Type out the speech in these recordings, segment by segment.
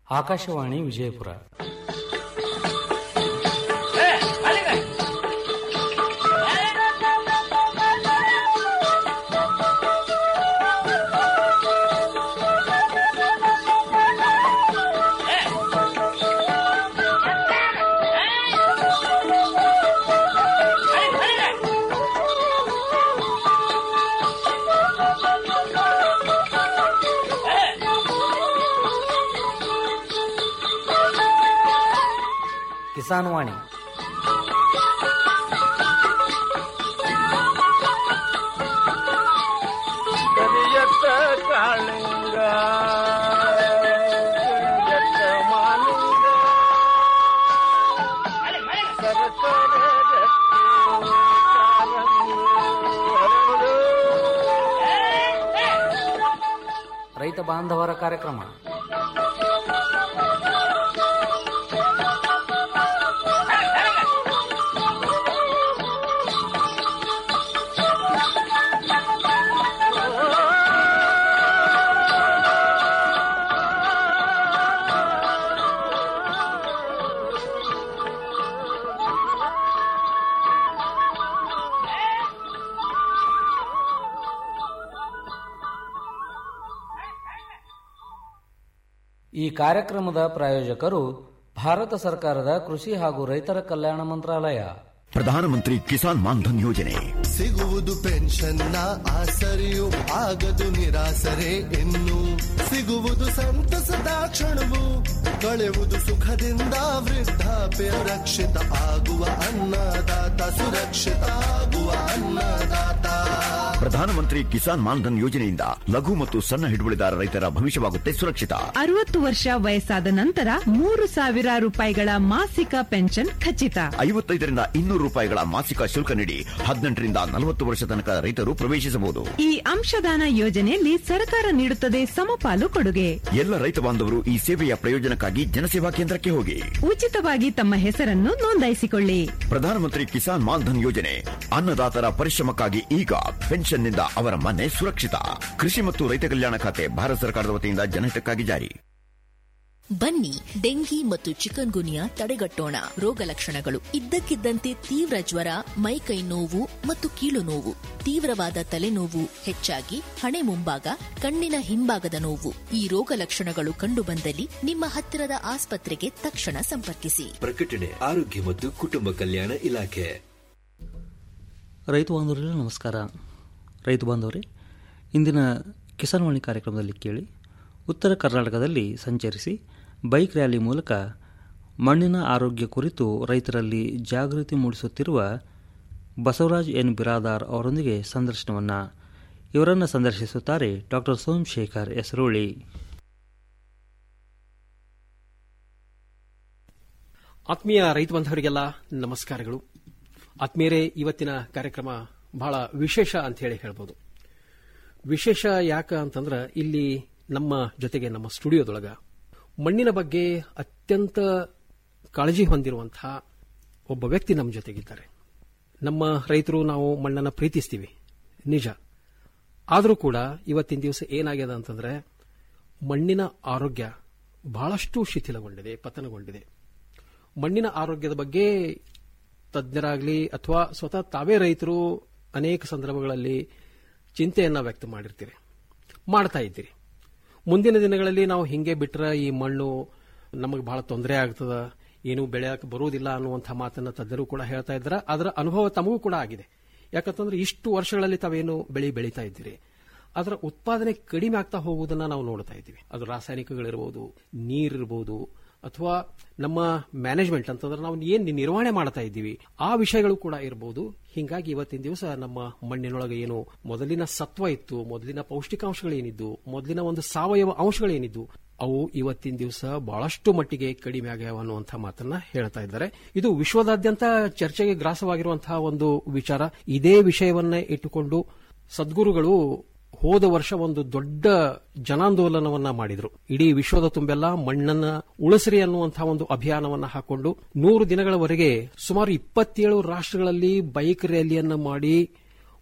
ಆಕಾಶವಾಣಿ ವಿಜಯಪುರ ಕಿಸಾನ್ ವಾಣಿ ಕರಿಯತ್ತ ಕಾಳಿಂಗ ಕರಿಯತ್ತ ಮಾಲಿಂಗ ಸರಸರ ಗಟ್ಟಿ ಕಾಲಂಗಿ ಹರಡು. ರೈತ ಬಾಂಧವರ ಕಾರ್ಯಕ್ರಮ ಈ ಕಾರ್ಯಕ್ರಮದ ಪ್ರಾಯೋಜಕರು ಭಾರತ ಸರ್ಕಾರದ ಕೃಷಿ ಹಾಗೂ ರೈತರ ಕಲ್ಯಾಣ ಮಂತ್ರಾಲಯ ಪ್ರಧಾನಮಂತ್ರಿ ಕಿಸಾನ್ ಮಾನ್ಧನ್ ಯೋಜನೆ ಸಿಗುವುದು ಪೆನ್ಷನ್ನ ಆಸರೆಯು ಆಗದು ನಿರಾಸರೆ ಇನ್ನು ಸಿಗುವುದು ಸಂತಸದ ಕ್ಷಣವು ಕಳೆಯುವುದು ಸುಖದಿಂದ ವೃದ್ಧಾಪ್ಯ ರಕ್ಷಿತ ಆಗುವ ಅನ್ನದಾತ ಸುರಕ್ಷಿತ ಆಗುವ ಅನ್ನದಾತ ಪ್ರಧಾನಮಂತ್ರಿ ಕಿಸಾನ್ ಮಾನ್ಧನ್ ಯೋಜನೆಯಿಂದ ಲಘು ಮತ್ತು ಸಣ್ಣ ಹಿಡುವಳಿದಾರ ರೈತರ ಭವಿಷ್ಯವಾಗುತ್ತೆ ಸುರಕ್ಷಿತ ಅರವತ್ತು ವರ್ಷ ವಯಸ್ಸಾದ ನಂತರ ಮೂರು ಸಾವಿರ ರೂಪಾಯಿಗಳ ಮಾಸಿಕ ಪೆನ್ಷನ್ ಖಚಿತ ಐವತ್ತೈದರಿಂದ ಇನ್ನೂರು ರೂಪಾಯಿಗಳ ಮಾಸಿಕ ಶುಲ್ಕ ನೀಡಿ ಹದಿನೆಂಟರಿಂದ ನಲವತ್ತು ವರ್ಷ ತನಕ ರೈತರು ಪ್ರವೇಶಿಸಬಹುದು ಈ ಅಂಶದಾನ ಯೋಜನೆಯಲ್ಲಿ ಸರ್ಕಾರ ನೀಡುತ್ತದೆ ಸಮಪಾಲು ಕೊಡುಗೆ ಎಲ್ಲ ರೈತ ಬಾಂಧವರು ಈ ಸೇವೆಯ ಪ್ರಯೋಜನಕ್ಕಾಗಿ ಜನಸೇವಾ ಕೇಂದ್ರಕ್ಕೆ ಹೋಗಿ ಉಚಿತವಾಗಿ ತಮ್ಮ ಹೆಸರನ್ನು ನೋಂದಾಯಿಸಿಕೊಳ್ಳಿ ಪ್ರಧಾನಮಂತ್ರಿ ಕಿಸಾನ್ ಮಾನ್ಧನ್ ಯೋಜನೆ ಅನ್ನದಾತರ ಪರಿಶ್ರಮಕ್ಕಾಗಿ ಈಗ ಪೆನ್ಷನ್ನಿಂದ ಅವರ ಮನೆ ಸುರಕ್ಷಿತ ಕೃಷಿ ಮತ್ತು ರೈತ ಕಲ್ಯಾಣ ಖಾತೆ ಭಾರತ ಸರ್ಕಾರದ ವತಿಯಿಂದ ಜನಹಿತಕ್ಕಾಗಿ ಜಾರಿ ಬನ್ನಿ ಡೆಂಗಿ ಮತ್ತು ಚಿಕನ್ ಗುನಿಯಾ ತಡೆಗಟ್ಟೋಣ ರೋಗ ಲಕ್ಷಣಗಳು ಇದ್ದಕ್ಕಿದ್ದಂತೆ ತೀವ್ರ ಜ್ವರ ಮೈಕೈ ನೋವು ಮತ್ತು ಕೀಲು ನೋವು ತೀವ್ರವಾದ ತಲೆನೋವು ಹೆಚ್ಚಾಗಿ ಹಣೆ ಮುಂಭಾಗ ಕಣ್ಣಿನ ಹಿಂಭಾಗದ ನೋವು ಈ ರೋಗ ಲಕ್ಷಣಗಳು ಕಂಡುಬಂದಲ್ಲಿ ನಿಮ್ಮ ಹತ್ತಿರದ ಆಸ್ಪತ್ರೆಗೆ ತಕ್ಷಣ ಸಂಪರ್ಕಿಸಿ ಪ್ರಕಟಣೆ ಆರೋಗ್ಯ ಮತ್ತು ಕುಟುಂಬ ಕಲ್ಯಾಣ ಇಲಾಖೆ ರೈತ ಬಾಂಧವರಿಗೆ ನಮಸ್ಕಾರ ರೈತ ಬಾಂಧವರೇ ಇಂದಿನ ಕಿಸಾನ್ ವಾಣಿ ಕಾರ್ಯಕ್ರಮದಲ್ಲಿ ಕೇಳಿ ಉತ್ತರ ಕರ್ನಾಟಕದಲ್ಲಿ ಸಂಚರಿಸಿ ಬೈಕ್ ರ್ಯಾಲಿ ಮೂಲಕ ಮಣ್ಣಿನ ಆರೋಗ್ಯ ಕುರಿತು ರೈತರಲ್ಲಿ ಜಾಗೃತಿ ಮೂಡಿಸುತ್ತಿರುವ ಬಸವರಾಜ್ ಎನ್ ಬಿರಾದಾರ್ ಅವರೊಂದಿಗೆ ಸಂದರ್ಶನವನ್ನು ಇವರನ್ನು ಸಂದರ್ಶಿಸುತ್ತಾರೆ ಡಾಕ್ಟರ್ ಸೋಮಶೇಖರ್ ಎಸರೋಳಿ ಆತ್ಮೀಯ ರೈತ ಬಾಂಧವರಿಗೆಲ್ಲ ನಮಸ್ಕಾರಗಳು ಆತ್ಮೀಯರೇ ಇವತ್ತಿನ ಕಾರ್ಯಕ್ರಮ ಬಹಳ ವಿಶೇಷ ಅಂತ ಹೇಳಿ ಹೇಳ್ಬೋದು ವಿಶೇಷ ಯಾಕ ಅಂತಂದ್ರ ಇಲ್ಲಿ ನಮ್ಮ ಜೊತೆಗೆ ನಮ್ಮ ಸ್ಟುಡಿಯೋದೊಳಗ ಮಣ್ಣಿನ ಬಗ್ಗೆ ಅತ್ಯಂತ ಕಾಳಜಿ ಹೊಂದಿರುವಂತಹ ಒಬ್ಬ ವ್ಯಕ್ತಿ ನಮ್ಮ ಜೊತೆಗಿದ್ದಾರೆ ನಮ್ಮ ರೈತರು ನಾವು ಮಣ್ಣನ್ನು ಪ್ರೀತಿಸ್ತೀವಿ ನಿಜ ಆದರೂ ಕೂಡ ಇವತ್ತಿನ ದಿವಸ ಏನಾಗ್ಯದ ಅಂತಂದ್ರೆ ಮಣ್ಣಿನ ಆರೋಗ್ಯ ಬಹಳಷ್ಟು ಶಿಥಿಲಗೊಂಡಿದೆ ಪತನಗೊಂಡಿದೆ ಮಣ್ಣಿನ ಆರೋಗ್ಯದ ಬಗ್ಗೆ ತಜ್ಞರಾಗಲಿ ಅಥವಾ ಸ್ವತಃ ತಾವೇ ರೈತರು ಅನೇಕ ಸಂದರ್ಭಗಳಲ್ಲಿ ಚಿಂತೆಯನ್ನ ವ್ಯಕ್ತ ಮಾಡಿರ್ತೀರಿ ಮಾಡ್ತಾ ಇದ್ದೀರಿ ಮುಂದಿನ ದಿನಗಳಲ್ಲಿ ನಾವು ಹಿಂಗೆ ಬಿಟ್ರೆ ಈ ಮಣ್ಣು ನಮಗೆ ಬಹಳ ತೊಂದರೆ ಆಗ್ತದ ಏನು ಬೆಳೆಯಕ್ಕೆ ಬರುವುದಿಲ್ಲ ಅನ್ನುವಂಥ ಮಾತನ್ನ ತಜ್ಞರು ಕೂಡ ಹೇಳ್ತಾ ಇದ್ದಾರೆ ಅದರ ಅನುಭವ ತಮಗೂ ಕೂಡ ಆಗಿದೆ ಯಾಕಂತಂದ್ರೆ ಇಷ್ಟು ವರ್ಷಗಳಲ್ಲಿ ತಾವೇನು ಬೆಳೆ ಬೆಳೀತಾ ಇದ್ದೀರಿ ಅದರ ಉತ್ಪಾದನೆ ಕಡಿಮೆ ಆಗ್ತಾ ಹೋಗುವುದನ್ನ ನಾವು ನೋಡ್ತಾ ಇದ್ದೀವಿ ಅದು ರಾಸಾಯನಿಕಗಳಿರ್ಬೋದು ನೀರಿರ್ಬೋದು ಅಥವಾ ನಮ್ಮ ಮ್ಯಾನೇಜ್ಮೆಂಟ್ ಅಂತಂದ್ರೆ ನಾವು ಏನ್ ನಿರ್ವಹಣೆ ಮಾಡ್ತಾ ಇದ್ದೀವಿ ಆ ವಿಷಯಗಳು ಕೂಡ ಇರಬಹುದು ಹಿಂಗಾಗಿ ಇವತ್ತಿನ ದಿವಸ ನಮ್ಮ ಮಣ್ಣಿನೊಳಗೆ ಏನು ಮೊದಲಿನ ಸತ್ವ ಇತ್ತು ಮೊದಲಿನ ಪೌಷ್ಟಿಕಾಂಶಗಳೇನಿದ್ದು ಮೊದಲಿನ ಒಂದು ಸಾವಯವ ಅಂಶಗಳೇನಿದ್ದು ಅವು ಇವತ್ತಿನ ದಿವಸ ಬಹಳಷ್ಟು ಮಟ್ಟಿಗೆ ಕಡಿಮೆ ಆಗ್ಯಾವ ಅನ್ನುವಂಥ ಮಾತನ್ನ ಹೇಳ್ತಾ ಇದ್ದಾರೆ ಇದು ವಿಶ್ವದಾದ್ಯಂತ ಚರ್ಚೆಗೆ ಗ್ರಾಸವಾಗಿರುವಂತಹ ಒಂದು ವಿಚಾರ ಇದೇ ವಿಷಯವನ್ನೇ ಇಟ್ಟುಕೊಂಡು ಸದ್ಗುರುಗಳು ಹೋದ ವರ್ಷ ಒಂದು ದೊಡ್ಡ ಜನಾಂದೋಲನವನ್ನ ಮಾಡಿದ್ರು ಇಡೀ ವಿಶ್ವದ ತುಂಬೆಲ್ಲ ಮಣ್ಣನ್ನ ಉಳಿಸ್ರಿ ಅನ್ನುವಂತಹ ಒಂದು ಅಭಿಯಾನವನ್ನ ಹಾಕೊಂಡು ನೂರು ದಿನಗಳವರೆಗೆ ಸುಮಾರು ಇಪ್ಪತ್ತೇಳು ರಾಷ್ಟ್ರಗಳಲ್ಲಿ ಬೈಕ್ ರ್ಯಾಲಿಯನ್ನ ಮಾಡಿ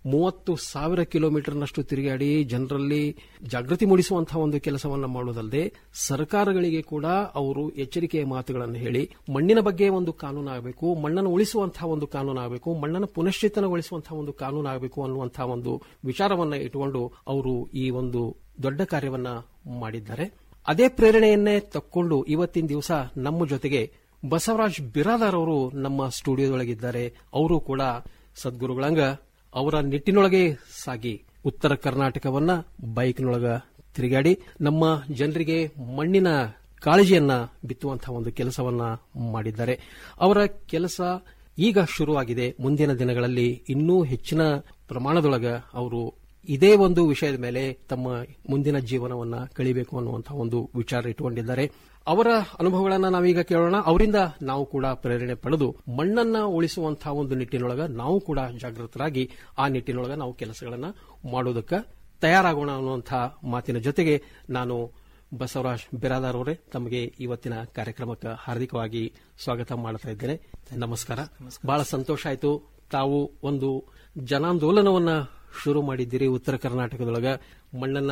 ಮೂವತ್ತು ಸಾವಿರ ಕಿಲೋಮೀಟರ್ನಷ್ಟು ತಿರುಗಾಡಿ ಜನರಲ್ಲಿ ಜಾಗೃತಿ ಮೂಡಿಸುವಂತಹ ಒಂದು ಕೆಲಸವನ್ನ ಮಾಡುವುದಲ್ಲದೆ ಸರ್ಕಾರಗಳಿಗೆ ಕೂಡ ಅವರು ಎಚ್ಚರಿಕೆಯ ಮಾತುಗಳನ್ನು ಹೇಳಿ ಮಣ್ಣಿನ ಬಗ್ಗೆ ಒಂದು ಕಾನೂನು ಆಗಬೇಕು ಮಣ್ಣನ್ನು ಉಳಿಸುವಂತಹ ಒಂದು ಕಾನೂನು ಆಗಬೇಕು ಮಣ್ಣನ್ನು ಪುನಶ್ಚೇತನಗೊಳಿಸುವಂತಹ ಒಂದು ಕಾನೂನು ಆಗಬೇಕು ಅನ್ನುವಂತಹ ಒಂದು ವಿಚಾರವನ್ನ ಇಟ್ಟುಕೊಂಡು ಅವರು ಈ ಒಂದು ದೊಡ್ಡ ಕಾರ್ಯವನ್ನ ಮಾಡಿದ್ದಾರೆ ಅದೇ ಪ್ರೇರಣೆಯನ್ನೇ ತಕ್ಕೊಂಡು ಇವತ್ತಿನ ದಿವಸ ನಮ್ಮ ಜೊತೆಗೆ ಬಸವರಾಜ್ ಬಿರಾದಾರ್ ಅವರು ನಮ್ಮ ಸ್ಟುಡಿಯೋದೊಳಗಿದ್ದಾರೆ ಅವರು ಕೂಡ ಸದ್ಗುರುಗಳಂಗ ಅವರ ನಿಟ್ಟಿನೊಳಗೆ ಸಾಗಿ ಉತ್ತರ ಕರ್ನಾಟಕವನ್ನ ಬೈಕ್ನೊಳಗ ತಿರುಗಾಡಿ ನಮ್ಮ ಜನರಿಗೆ ಮಣ್ಣಿನ ಕಾಳಜಿಯನ್ನ ಬಿತ್ತುವಂತಹ ಒಂದು ಕೆಲಸವನ್ನ ಮಾಡಿದ್ದಾರೆ ಅವರ ಕೆಲಸ ಈಗ ಶುರುವಾಗಿದೆ ಮುಂದಿನ ದಿನಗಳಲ್ಲಿ ಇನ್ನೂ ಹೆಚ್ಚಿನ ಪ್ರಮಾಣದೊಳಗ ಅವರು ಇದೇ ಒಂದು ವಿಷಯದ ಮೇಲೆ ತಮ್ಮ ಮುಂದಿನ ಜೀವನವನ್ನ ಕಳಿಬೇಕು ಅನ್ನುವಂತಹ ಒಂದು ವಿಚಾರ ಇಟ್ಟುಕೊಂಡಿದ್ದಾರೆ ಅವರ ಅನುಭವಗಳನ್ನ ನಾವೀಗ ಕೇಳೋಣ ಅವರಿಂದ ನಾವು ಕೂಡ ಪ್ರೇರಣೆ ಪಡೆದು ಮಣ್ಣನ್ನ ಉಳಿಸುವಂತಹ ಒಂದು ನಿಟ್ಟಿನೊಳಗ ನಾವು ಕೂಡ ಜಾಗೃತರಾಗಿ ಆ ನಿಟ್ಟಿನೊಳಗ ನಾವು ಕೆಲಸಗಳನ್ನ ಮಾಡೋದಕ್ಕೆ ತಯಾರಾಗೋಣ ಅನ್ನುವಂತಹ ಮಾತಿನ ಜೊತೆಗೆ ನಾನು ಬಸವರಾಜ್ ಬಿರಾದಾರ್ ಅವರೇ ತಮಗೆ ಇವತ್ತಿನ ಕಾರ್ಯಕ್ರಮಕ್ಕೆ ಹಾರ್ದಿಕವಾಗಿ ಸ್ವಾಗತ ಮಾಡ್ತಾ ಇದ್ದೇನೆ ನಮಸ್ಕಾರ ಬಹಳ ಸಂತೋಷ ಆಯಿತು ತಾವು ಒಂದು ಜನಾಂದೋಲನವನ್ನ ಶುರು ಮಾಡಿದ್ದೀರಿ ಉತ್ತರ ಕರ್ನಾಟಕದೊಳಗ ಮಣ್ಣನ್ನ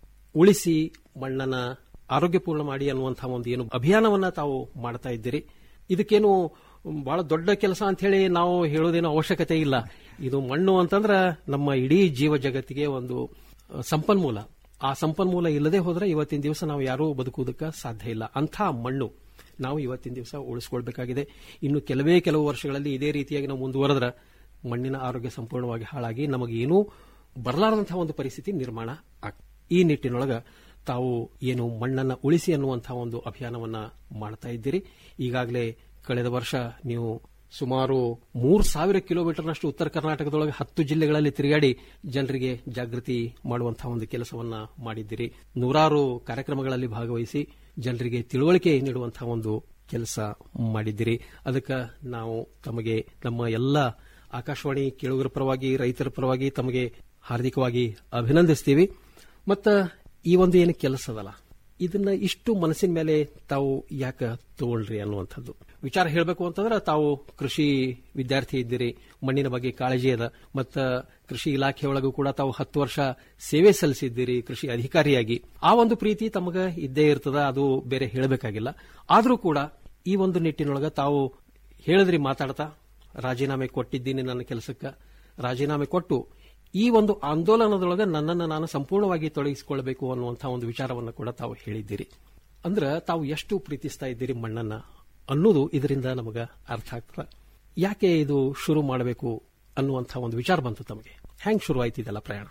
ಉಳಿಸಿ ಮಣ್ಣನ್ನ ಆರೋಗ್ಯಪೂರ್ಣ ಮಾಡಿ ಅನ್ನುವಂತಹ ಒಂದು ಏನು ಅಭಿಯಾನವನ್ನ ತಾವು ಮಾಡ್ತಾ ಇದ್ದೀರಿ ಇದಕ್ಕೇನು ಬಹಳ ದೊಡ್ಡ ಕೆಲಸ ಅಂತ ಹೇಳಿ ನಾವು ಹೇಳೋದೇನು ಅವಶ್ಯಕತೆ ಇಲ್ಲ ಇದು ಮಣ್ಣು ಅಂತಂದ್ರ ನಮ್ಮ ಇಡೀ ಜೀವ ಜಗತ್ತಿಗೆ ಒಂದು ಅಹ್, ಸಂಪನ್ಮೂಲ ಆ ಸಂಪನ್ಮೂಲ ಇಲ್ಲದೆ ಹೋದ್ರೆ ಇವತ್ತಿನ ದಿವಸ ನಾವು ಯಾರೂ ಬದುಕುವುದಕ್ಕೆ ಸಾಧ್ಯ ಇಲ್ಲ ಅಂಥ ಮಣ್ಣು ನಾವು ಇವತ್ತಿನ ದಿವಸ ಉಳಿಸ್ಕೊಳ್ಬೇಕಾಗಿದೆ ಇನ್ನು ಕೆಲವೇ ಕೆಲವು ವರ್ಷಗಳಲ್ಲಿ ಇದೇ ರೀತಿಯಾಗಿ ನಾವು ಮುಂದುವರೆದ್ರೆ ಮಣ್ಣಿನ ಆರೋಗ್ಯ ಸಂಪೂರ್ಣವಾಗಿ ಹಾಳಾಗಿ ನಮಗೇನೂ ಬರಲಾರದಂತಹ ಒಂದು ಪರಿಸ್ಥಿತಿ ನಿರ್ಮಾಣ ಆಗ್ ಈ ನಿಟ್ಟಿನೊಳಗ ತಾವು ಏನು ಮಣ್ಣನ್ನ ಉಳಿಸಿ ಅನ್ನುವಂತಹ ಒಂದು ಅಭಿಯಾನವನ್ನ ಮಾಡ್ತಾ ಇದ್ದೀರಿ ಈಗಾಗಲೇ ಕಳೆದ ವರ್ಷ ನೀವು ಸುಮಾರು ಮೂರು ಸಾವಿರ ಕಿಲೋಮೀಟರ್ನಷ್ಟು ಉತ್ತರ ಕರ್ನಾಟಕದೊಳಗೆ ಹತ್ತು ಜಿಲ್ಲೆಗಳಲ್ಲಿ ತಿರುಗಾಡಿ ಜನರಿಗೆ ಜಾಗೃತಿ ಮಾಡುವಂತಹ ಒಂದು ಕೆಲಸವನ್ನ ಮಾಡಿದ್ದೀರಿ ನೂರಾರು ಕಾರ್ಯಕ್ರಮಗಳಲ್ಲಿ ಭಾಗವಹಿಸಿ ಜನರಿಗೆ ತಿಳುವಳಿಕೆ ನೀಡುವಂತಹ ಒಂದು ಕೆಲಸ ಮಾಡಿದ್ದೀರಿ ಅದಕ್ಕೆ ನಾವು ತಮಗೆ ನಮ್ಮ ಎಲ್ಲ ಆಕಾಶವಾಣಿ ಕೇಳುಗರ ಪರವಾಗಿ ರೈತರ ಪರವಾಗಿ ತಮಗೆ ಹಾರ್ದಿಕವಾಗಿ ಅಭಿನಂದಿಸ್ತೀವಿ ಮತ್ತ ಈ ಒಂದು ಏನು ಕೆಲಸ ಅದಲ್ಲ ಇದನ್ನ ಇಷ್ಟು ಮನಸ್ಸಿನ ಮೇಲೆ ತಾವು ಯಾಕ ತಗೊಳ್ರಿ ಅನ್ನುವಂಥದ್ದು ವಿಚಾರ ಹೇಳಬೇಕು ಅಂತಂದ್ರೆ ತಾವು ಕೃಷಿ ವಿದ್ಯಾರ್ಥಿ ಇದ್ದೀರಿ ಮಣ್ಣಿನ ಬಗ್ಗೆ ಕಾಳಜಿ ಅದ ಮತ್ತ ಕೃಷಿ ಇಲಾಖೆಯೊಳಗೂ ಕೂಡ ತಾವು ಹತ್ತು ವರ್ಷ ಸೇವೆ ಸಲ್ಲಿಸಿದ್ದೀರಿ ಕೃಷಿ ಅಧಿಕಾರಿಯಾಗಿ ಆ ಒಂದು ಪ್ರೀತಿ ತಮಗ ಇದ್ದೇ ಇರ್ತದ ಅದು ಬೇರೆ ಹೇಳಬೇಕಾಗಿಲ್ಲ ಆದರೂ ಕೂಡ ಈ ಒಂದು ನಿಟ್ಟಿನೊಳಗ ತಾವು ಹೇಳಿದ್ರಿ ಮಾತಾಡ್ತಾ ರಾಜೀನಾಮೆ ಕೊಟ್ಟಿದ್ದೀನಿ ನನ್ನ ಕೆಲಸಕ್ಕೆ ರಾಜೀನಾಮೆ ಕೊಟ್ಟು ಈ ಒಂದು ಆಂದೋಲನದೊಳಗೆ ನನ್ನನ್ನು ನಾನು ಸಂಪೂರ್ಣವಾಗಿ ತೊಡಗಿಸಿಕೊಳ್ಬೇಕು ಅನ್ನುವಂತಹ ಒಂದು ವಿಚಾರವನ್ನು ಕೂಡ ತಾವು ಹೇಳಿದ್ದೀರಿ ಅಂದ್ರೆ ತಾವು ಎಷ್ಟು ಪ್ರೀತಿಸ್ತಾ ಇದ್ದೀರಿ ಮಣ್ಣನ್ನ ಅನ್ನೋದು ಇದರಿಂದ ನಮಗ ಅರ್ಥ ಆಗ್ತದ ಯಾಕೆ ಇದು ಶುರು ಮಾಡಬೇಕು ಅನ್ನುವಂತಹ ಒಂದು ವಿಚಾರ ಬಂತು ತಮಗೆ ಹೆಂಗ್ ಶುರು ಆಯ್ತು ಇದೆಲ್ಲ ಪ್ರಯಾಣ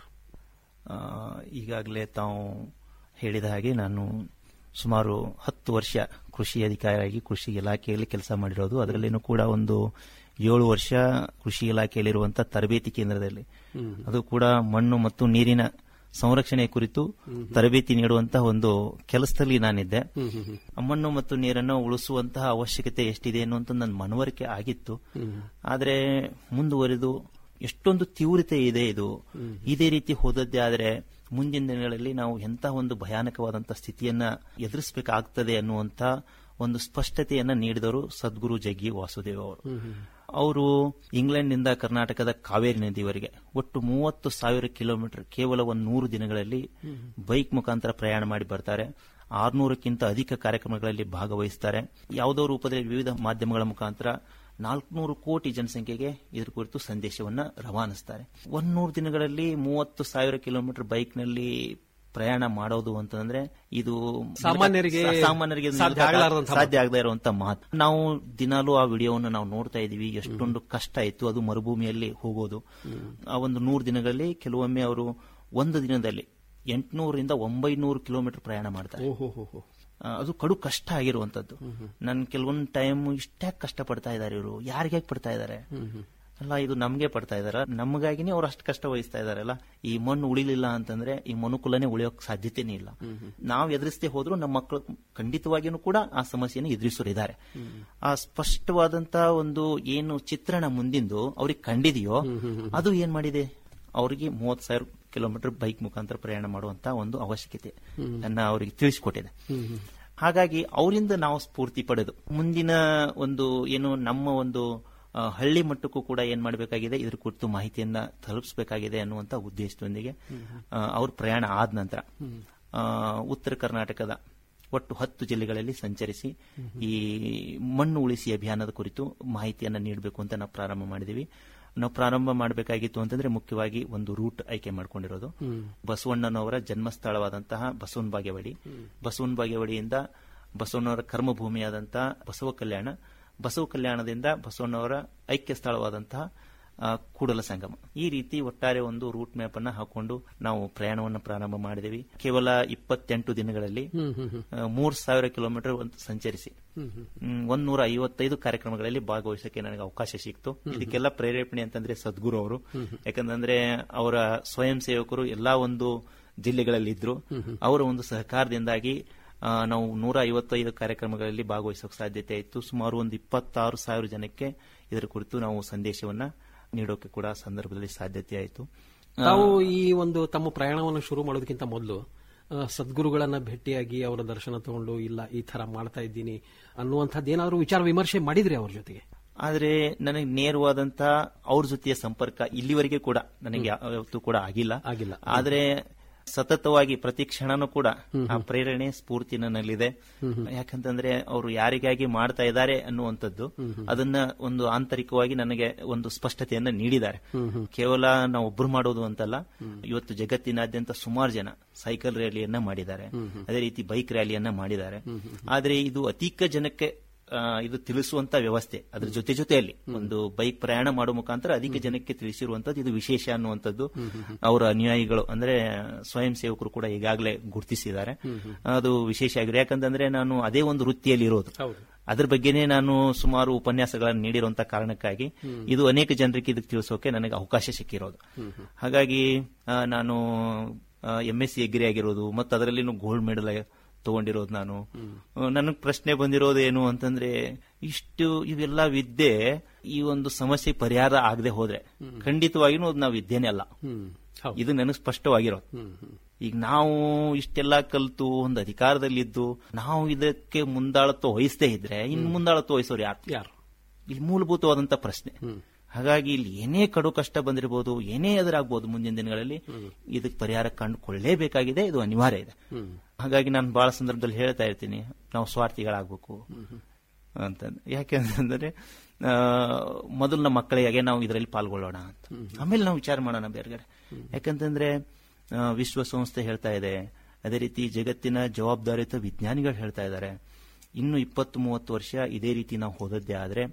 ಈಗಾಗಲೇ ತಾವು ಹೇಳಿದ ಹಾಗೆ ನಾನು ಸುಮಾರು ಹತ್ತು ವರ್ಷ ಕೃಷಿ ಅಧಿಕಾರಿಯಾಗಿ ಕೃಷಿ ಇಲಾಖೆಯಲ್ಲಿ ಕೆಲಸ ಮಾಡಿರೋದು ಅದರಲ್ಲಿನೂ ಕೂಡ ಒಂದು ಏಳು ವರ್ಷ ಕೃಷಿ ಇಲಾಖೆಯಲ್ಲಿರುವಂತಹ ತರಬೇತಿ ಕೇಂದ್ರದಲ್ಲಿ ಅದು ಕೂಡ ಮಣ್ಣು ಮತ್ತು ನೀರಿನ ಸಂರಕ್ಷಣೆ ಕುರಿತು ತರಬೇತಿ ನೀಡುವಂತಹ ಒಂದು ಕೆಲಸದಲ್ಲಿ ನಾನಿದ್ದೆ ಮಣ್ಣು ಮತ್ತು ನೀರನ್ನು ಉಳಿಸುವಂತಹ ಅವಶ್ಯಕತೆ ಎಷ್ಟಿದೆ ಅನ್ನುವಂಥ ನನ್ನ ಮನವರಿಕೆ ಆಗಿತ್ತು ಆದರೆ ಮುಂದುವರೆದು ಎಷ್ಟೊಂದು ತೀವ್ರತೆ ಇದೆ ಇದು ಇದೇ ರೀತಿ ಹೋದದ್ದೇ ಆದರೆ ಮುಂದಿನ ದಿನಗಳಲ್ಲಿ ನಾವು ಎಂತಹ ಒಂದು ಭಯಾನಕವಾದಂತಹ ಸ್ಥಿತಿಯನ್ನ ಎದುರಿಸಬೇಕಾಗ್ತದೆ ಅನ್ನುವಂತ ಒಂದು ಸ್ಪಷ್ಟತೆಯನ್ನ ನೀಡಿದವರು ಸದ್ಗುರು ಜಗ್ಗಿ ವಾಸುದೇವ್ ಅವರು ಅವರು ಇಂಗ್ಲೆಂಡ್ನಿಂದ ಕರ್ನಾಟಕದ ಕಾವೇರಿ ನದಿವರೆಗೆ ಒಟ್ಟು ಮೂವತ್ತು ಸಾವಿರ ಕಿಲೋಮೀಟರ್ ಕೇವಲ ಒಂದು ನೂರು ದಿನಗಳಲ್ಲಿ ಬೈಕ್ ಮುಖಾಂತರ ಪ್ರಯಾಣ ಮಾಡಿ ಬರ್ತಾರೆ ಆರ್ನೂರಕ್ಕಿಂತ ಅಧಿಕ ಕಾರ್ಯಕ್ರಮಗಳಲ್ಲಿ ಭಾಗವಹಿಸ್ತಾರೆ ಯಾವುದೋ ರೂಪದಲ್ಲಿ ವಿವಿಧ ಮಾಧ್ಯಮಗಳ ಮುಖಾಂತರ ನಾಲ್ಕುನೂರು ಕೋಟಿ ಜನಸಂಖ್ಯೆಗೆ ಇದ್ರ ಕುರಿತು ಸಂದೇಶವನ್ನ ರವಾನಿಸ್ತಾರೆ ಒಂದೂರು ದಿನಗಳಲ್ಲಿ ಮೂವತ್ತು ಸಾವಿರ ಕಿಲೋಮೀಟರ್ ಬೈಕ್ನಲ್ಲಿ ಪ್ರಯಾಣ ಮಾಡೋದು ಅಂತಂದ್ರೆ ಇದು ಸಾಮಾನ್ಯರಿಗೆ ಸಾಮಾನ್ಯರಿಗೆ ಇದು ಸಾಧ್ಯ ಆಗಲಾರದಂತಹ ಸಾಧ್ಯ ಆಗದೇ ಇರುವಂತ ಮಾತು ನಾವು ದಿನಾಲೂ ಆ ವಿಡಿಯೋವನ್ನು ನಾವು ನೋಡ್ತಾ ಇದೀವಿ ಎಷ್ಟೊಂದು ಕಷ್ಟ ಇತ್ತು ಅದು ಮರುಭೂಮಿಯಲ್ಲಿ ಹೋಗೋದು ಆ ಒಂದು ನೂರು ದಿನಗಳಲ್ಲಿ ಕೆಲವೊಮ್ಮೆ ಅವರು ಒಂದು ದಿನದಲ್ಲಿ ಎಂಟುನೂರಿಂದ ಒಂಬೈನೂರು ಕಿಲೋಮೀಟರ್ ಪ್ರಯಾಣ ಮಾಡ್ತಾರೆ ಆ, ಅದು ಕಡು ಕಷ್ಟ ಆಗಿರುವಂತದ್ದು ನನ್ ಕೆಲವೊಂದು ಟೈಮ್ ಇಷ್ಟೇ ಕಷ್ಟ ಪಡ್ತಾ ಇದಾರೆ ಇವರು ಯಾರಿಗೆ ಪಡ್ತಾ ಇದಾರೆ ಅಲ್ಲ ಇದು ನಮ್ಗೆ ಪಡ್ತಾ ಇದಾರ ನಮಗಾಗಿನೇ ಅವ್ರು ಅಷ್ಟು ಕಷ್ಟ ವಹಿಸ್ತಾ ಇದಾರಲ್ಲ ಈ ಮಣ್ಣು ಉಳಿಲಿಲ್ಲ ಅಂತಂದ್ರೆ ಈ ಮನುಕುಲನೇ ಉಳಿಯೋಕ್ ಸಾಧ್ಯತೆನೇ ಇಲ್ಲ ನಾವು ಎದುರಿಸದೆ ಹೋದ್ರು ನಮ್ಮ ಮಕ್ಕಳು ಖಂಡಿತವಾಗಿಯೂ ಕೂಡ ಆ ಸಮಸ್ಯೆಯನ್ನು ಎದುರಿಸೋರಿದ್ದಾರೆ ಆ ಸ್ಪಷ್ಟವಾದಂತ ಒಂದು ಏನು ಚಿತ್ರಣ ಮುಂದಿಂದು ಅವ್ರಿಗೆ ಕಂಡಿದೆಯೋ ಅದು ಏನ್ ಮಾಡಿದೆ ಅವರಿಗೆ ಮೂವತ್ ಸಾವಿರ ಕಿಲೋಮೀಟರ್ ಬೈಕ್ ಮುಖಾಂತರ ಪ್ರಯಾಣ ಮಾಡುವಂತ ಒಂದು ಅವಶ್ಯಕತೆ ಅನ್ನ ಅವರಿಗೆ ತಿಳಿಸಿಕೊಟ್ಟಿದೆ ಹಾಗಾಗಿ ಅವರಿಂದ ನಾವು ಸ್ಫೂರ್ತಿ ಪಡೆದು ಮುಂದಿನ ಒಂದು ಏನು ನಮ್ಮ ಒಂದು ಆ, ಹಳ್ಳಿ ಮಟ್ಟಕ್ಕೂ ಕೂಡ ಏನ್ ಮಾಡಬೇಕಾಗಿದೆ ಇದ್ರ ಕುರಿತು ಮಾಹಿತಿಯನ್ನ ತಲುಪಿಸಬೇಕಾಗಿದೆ ಅನ್ನುವಂತ ಉದ್ದೇಶದೊಂದಿಗೆ ಆ, ಅವ್ರ ಪ್ರಯಾಣ ಆದ ನಂತರ ಆ, ಉತ್ತರ ಕರ್ನಾಟಕದ ಒಟ್ಟು ಹತ್ತು ಜಿಲ್ಲೆಗಳಲ್ಲಿ ಸಂಚರಿಸಿ ಈ ಮಣ್ಣು ಉಳಿಸಿ ಅಭಿಯಾನದ ಕುರಿತು ಮಾಹಿತಿಯನ್ನ ನೀಡಬೇಕು ಅಂತ ನಾವು ಪ್ರಾರಂಭ ಮಾಡಿದೀವಿ ನಾವು ಪ್ರಾರಂಭ ಮಾಡಬೇಕಾಗಿತ್ತು ಅಂತಂದ್ರೆ ಮುಖ್ಯವಾಗಿ ಒಂದು ರೂಟ್ ಆಯ್ಕೆ ಮಾಡ್ಕೊಂಡಿರೋದು ಬಸವಣ್ಣನವರ ಜನ್ಮಸ್ಥಳವಾದಂತಹ ಬಸವನ ಬಾಗೇವಾಡಿ ಬಸವನ ಬಾಗೇವಾಡಿಯಿಂದ ಬಸವಣ್ಣವರ ಕರ್ಮಭೂಮಿಯಾದಂತಹ ಬಸವ ಕಲ್ಯಾಣ ಬಸವ ಕಲ್ಯಾಣದಿಂದ ಬಸವಣ್ಣವರ ಐಕ್ಯ ಸ್ಥಳವಾದಂತಹ ಆ, ಕೂಡಲ ಸಂಗಮ ಈ ರೀತಿ ಒಟ್ಟಾರೆ ಒಂದು ರೂಟ್ ಮ್ಯಾಪ್ ಅನ್ನ ಹಾಕೊಂಡು ನಾವು ಪ್ರಯಾಣವನ್ನು ಪ್ರಾರಂಭ ಮಾಡಿದೀವಿ ಕೇವಲ ಇಪ್ಪತ್ತೆಂಟು ದಿನಗಳಲ್ಲಿ ಆ, ಮೂರ್ ಸಾವಿರ ಕಿಲೋಮೀಟರ್ ಒಂದು ಸಂಚರಿಸಿ ಹ್ಮ್, ಒಂದ್ ನೂರ ಐವತ್ತೈದು ಕಾರ್ಯಕ್ರಮಗಳಲ್ಲಿ ಭಾಗವಹಿಸಕ್ಕೆ ನನಗೆ ಅವಕಾಶ ಸಿಕ್ತು ಇದಕ್ಕೆಲ್ಲ ಪ್ರೇರೇಪಣೆ ಅಂತಂದ್ರೆ ಸದ್ಗುರು ಅವರು ಯಾಕಂತಂದ್ರೆ ಅವರ ಸ್ವಯಂ ಸೇವಕರು ಎಲ್ಲಾ ಒಂದು ಜಿಲ್ಲೆಗಳಲ್ಲಿ ಇದ್ರು ಅವರ ಒಂದು ಸಹಕಾರದಿಂದಾಗಿ ಆ, ನಾವು ನೂರ ಐವತ್ತೈದು ಕಾರ್ಯಕ್ರಮಗಳಲ್ಲಿ ಭಾಗವಹಿಸೋಕೆ ಸಾಧ್ಯತೆ ಇತ್ತು ಸುಮಾರು ಒಂದು ಇಪ್ಪತ್ತಾರು ಸಾವಿರ ಜನಕ್ಕೆ ಇದರ ಕುರಿತು ನಾವು ಸಂದೇಶವನ್ನ ನೀಡೋಕೆ ಕೂಡ ಆ ಸಂದರ್ಭದಲ್ಲಿ ಸಾಧ್ಯತೆ ಆಯಿತು ತಾವು ಈ ಒಂದು ತಮ್ಮ ಪ್ರಯಾಣವನ್ನು ಶುರು ಮಾಡೋದಕ್ಕಿಂತ ಮೊದಲು ಆ, ಸದ್ಗುರುಗಳನ್ನ ಭೇಟಿಯಾಗಿ ಅವರ ದರ್ಶನ ತಗೊಂಡು ಇಲ್ಲ ಈ ತರ ಮಾಡ್ತಾ ಇದ್ದೀನಿ ಅನ್ನುವಂಥದ್ದು ಏನಾದ್ರು ವಿಚಾರ ವಿಮರ್ಶೆ ಮಾಡಿದ್ರಿ ಅವ್ರ ಜೊತೆಗೆ ಆದ್ರೆ ನನಗೆ ನೇರವಾದಂತ ಅವ್ರ ಜೊತೆಯ ಸಂಪರ್ಕ ಇಲ್ಲಿವರೆಗೆ ಕೂಡ ನನಗೆ ಯಾವತ್ತೂ ಕೂಡ ಆಗಿಲ್ಲ ಆಗಿಲ್ಲ. ಆದ್ರೆ ಸತತವಾಗಿ ಪ್ರತಿ ಕ್ಷಣನೂ ಕೂಡ ಆ ಪ್ರೇರಣೆ ಸ್ಫೂರ್ತಿ ನನ್ನಲ್ಲಿದೆ ಯಾಕಂತಂದ್ರೆ ಅವರು ಯಾರಿಗಾಗಿ ಮಾಡ್ತಾ ಇದ್ದಾರೆ ಅನ್ನುವಂಥದ್ದು ಅದನ್ನ ಒಂದು ಆಂತರಿಕವಾಗಿ ನನಗೆ ಒಂದು ಸ್ಪಷ್ಟತೆಯನ್ನ ನೀಡಿದ್ದಾರೆ ಕೇವಲ ನಾವು ಒಬ್ರು ಮಾಡೋದು ಅಂತಲ್ಲ ಇವತ್ತು ಜಗತ್ತಿನಾದ್ಯಂತ ಸುಮಾರು ಜನ ಸೈಕಲ್ ರ್ಯಾಲಿಯನ್ನ ಮಾಡಿದ್ದಾರೆ ಅದೇ ರೀತಿ ಬೈಕ್ ರ್ಯಾಲಿಯನ್ನ ಮಾಡಿದ್ದಾರೆ ಆದ್ರೆ ಇದು ಅತೀಕ ಜನಕ್ಕೆ ಆ, ಇದು ತಿಳಿಸುವಂತ ವ್ಯವಸ್ಥೆ ಅದ್ರ ಜೊತೆ ಜೊತೆಯಲ್ಲಿ ಒಂದು ಬೈಕ್ ಪ್ರಯಾಣ ಮಾಡುವ ಮುಖಾಂತರ ಅಧಿಕ ಜನಕ್ಕೆ ತಿಳಿಸಿರುವಂತದ್ದು ಇದು ವಿಶೇಷ ಅನ್ನುವಂಥದ್ದು ಅವರ ಅನುಯಾಯಿಗಳು ಅಂದ್ರೆ ಸ್ವಯಂ ಸೇವಕರು ಕೂಡ ಈಗಾಗಲೇ ಗುರುತಿಸಿದ್ದಾರೆ ಅದು ವಿಶೇಷ ಆಗಿದೆ ಯಾಕಂತಂದ್ರೆ ನಾನು ಅದೇ ಒಂದು ವೃತ್ತಿಯಲ್ಲಿ ಇರೋದು ಅದ್ರ ಬಗ್ಗೆನೇ ನಾನು ಸುಮಾರು ಉಪನ್ಯಾಸಗಳನ್ನು ನೀಡಿರುವಂತ ಕಾರಣಕ್ಕಾಗಿ ಇದು ಅನೇಕ ಜನರಿಗೆ ಇದಕ್ಕೆ ತಿಳಿಸೋಕೆ ನನಗೆ ಅವಕಾಶ ಸಿಕ್ಕಿರೋದು ಹಾಗಾಗಿ ಆ, ನಾನು ಎಂ ಎಸ್ ಸಿ ಎಗ್ರಿ ಆಗಿರೋದು ಮತ್ತು ಅದರಲ್ಲಿ ಗೋಲ್ಡ್ ಮೆಡಲ್ ತಗೊಂಡಿರೋದು ನಾನು ನನಗೆ ಪ್ರಶ್ನೆ ಬಂದಿರೋದು ಏನು ಅಂತಂದ್ರೆ ಇಷ್ಟು ಇವೆಲ್ಲ ವಿದ್ಯೆ ಈ ಒಂದು ಸಮಸ್ಯೆ ಪರಿಹಾರ ಆಗದೆ ಹೋದ್ರೆ ಖಂಡಿತವಾಗಿನೂ ಅದು ನಾವು ವಿದ್ಯೆನೇ ಅಲ್ಲ ಇದು ನನಗೆ ಸ್ಪಷ್ಟವಾಗಿರೋದು ಈಗ ನಾವು ಇಷ್ಟೆಲ್ಲ ಕಲ್ತು ಒಂದು ಅಧಿಕಾರದಲ್ಲಿದ್ದು ನಾವು ಇದಕ್ಕೆ ಮುಂದಾಳತ್ವ ವಹಿಸದೇ ಇದ್ರೆ ಇನ್ ಮುಂದಾಳತ್ವ ವಹಿಸೋರು ಯಾರು ಯಾರು ಇಲ್ಲಿ ಮೂಲಭೂತವಾದಂತ ಪ್ರಶ್ನೆ ಹಾಗಾಗಿ ಇಲ್ಲಿ ಏನೇ ಕಡು ಕಷ್ಟ ಬಂದಿರಬಹುದು ಏನೇ ಎದುರಾಗಬಹುದು ಮುಂದಿನ ದಿನಗಳಲ್ಲಿ ಇದಕ್ಕೆ ಪರಿಹಾರ ಕಂಡುಕೊಳ್ಳೇಬೇಕಾಗಿದೆ ಇದು ಅನಿವಾರ್ಯ ಇದೆ ಹಾಗಾಗಿ ನಾನು ಬಹಳ ಸಂದರ್ಭದಲ್ಲಿ ಹೇಳ್ತಾ ಇರ್ತೀನಿ ನಾವು ಸ್ವಾರ್ಥಿಗಳಾಗಬೇಕು ಅಂತ ಯಾಕೆ ಅಂತಂದ್ರೆ ಆ, ಮೊದಲು ನಮ್ಮ ಮಕ್ಕಳಿಗೆ ನಾವು ಇದರಲ್ಲಿ ಪಾಲ್ಗೊಳ್ಳೋಣ ಅಂತ ಆಮೇಲೆ ನಾವು ವಿಚಾರ ಮಾಡೋಣ ಬೇರೆಗಡೆ ಯಾಕಂತಂದ್ರೆ ಆ, ವಿಶ್ವಸಂಸ್ಥೆ ಹೇಳ್ತಾ ಇದೆ ಅದೇ ರೀತಿ ಜಗತ್ತಿನ ಜವಾಬ್ದಾರಿಯುತ ವಿಜ್ಞಾನಿಗಳು ಹೇಳ್ತಾ ಇದ್ದಾರೆ ಇನ್ನು ಇಪ್ಪತ್ತು ಮೂವತ್ತು ವರ್ಷ ಇದೇ ರೀತಿ ನಾವು ಹೋದದ್ದೇ ಆದ್ರೆ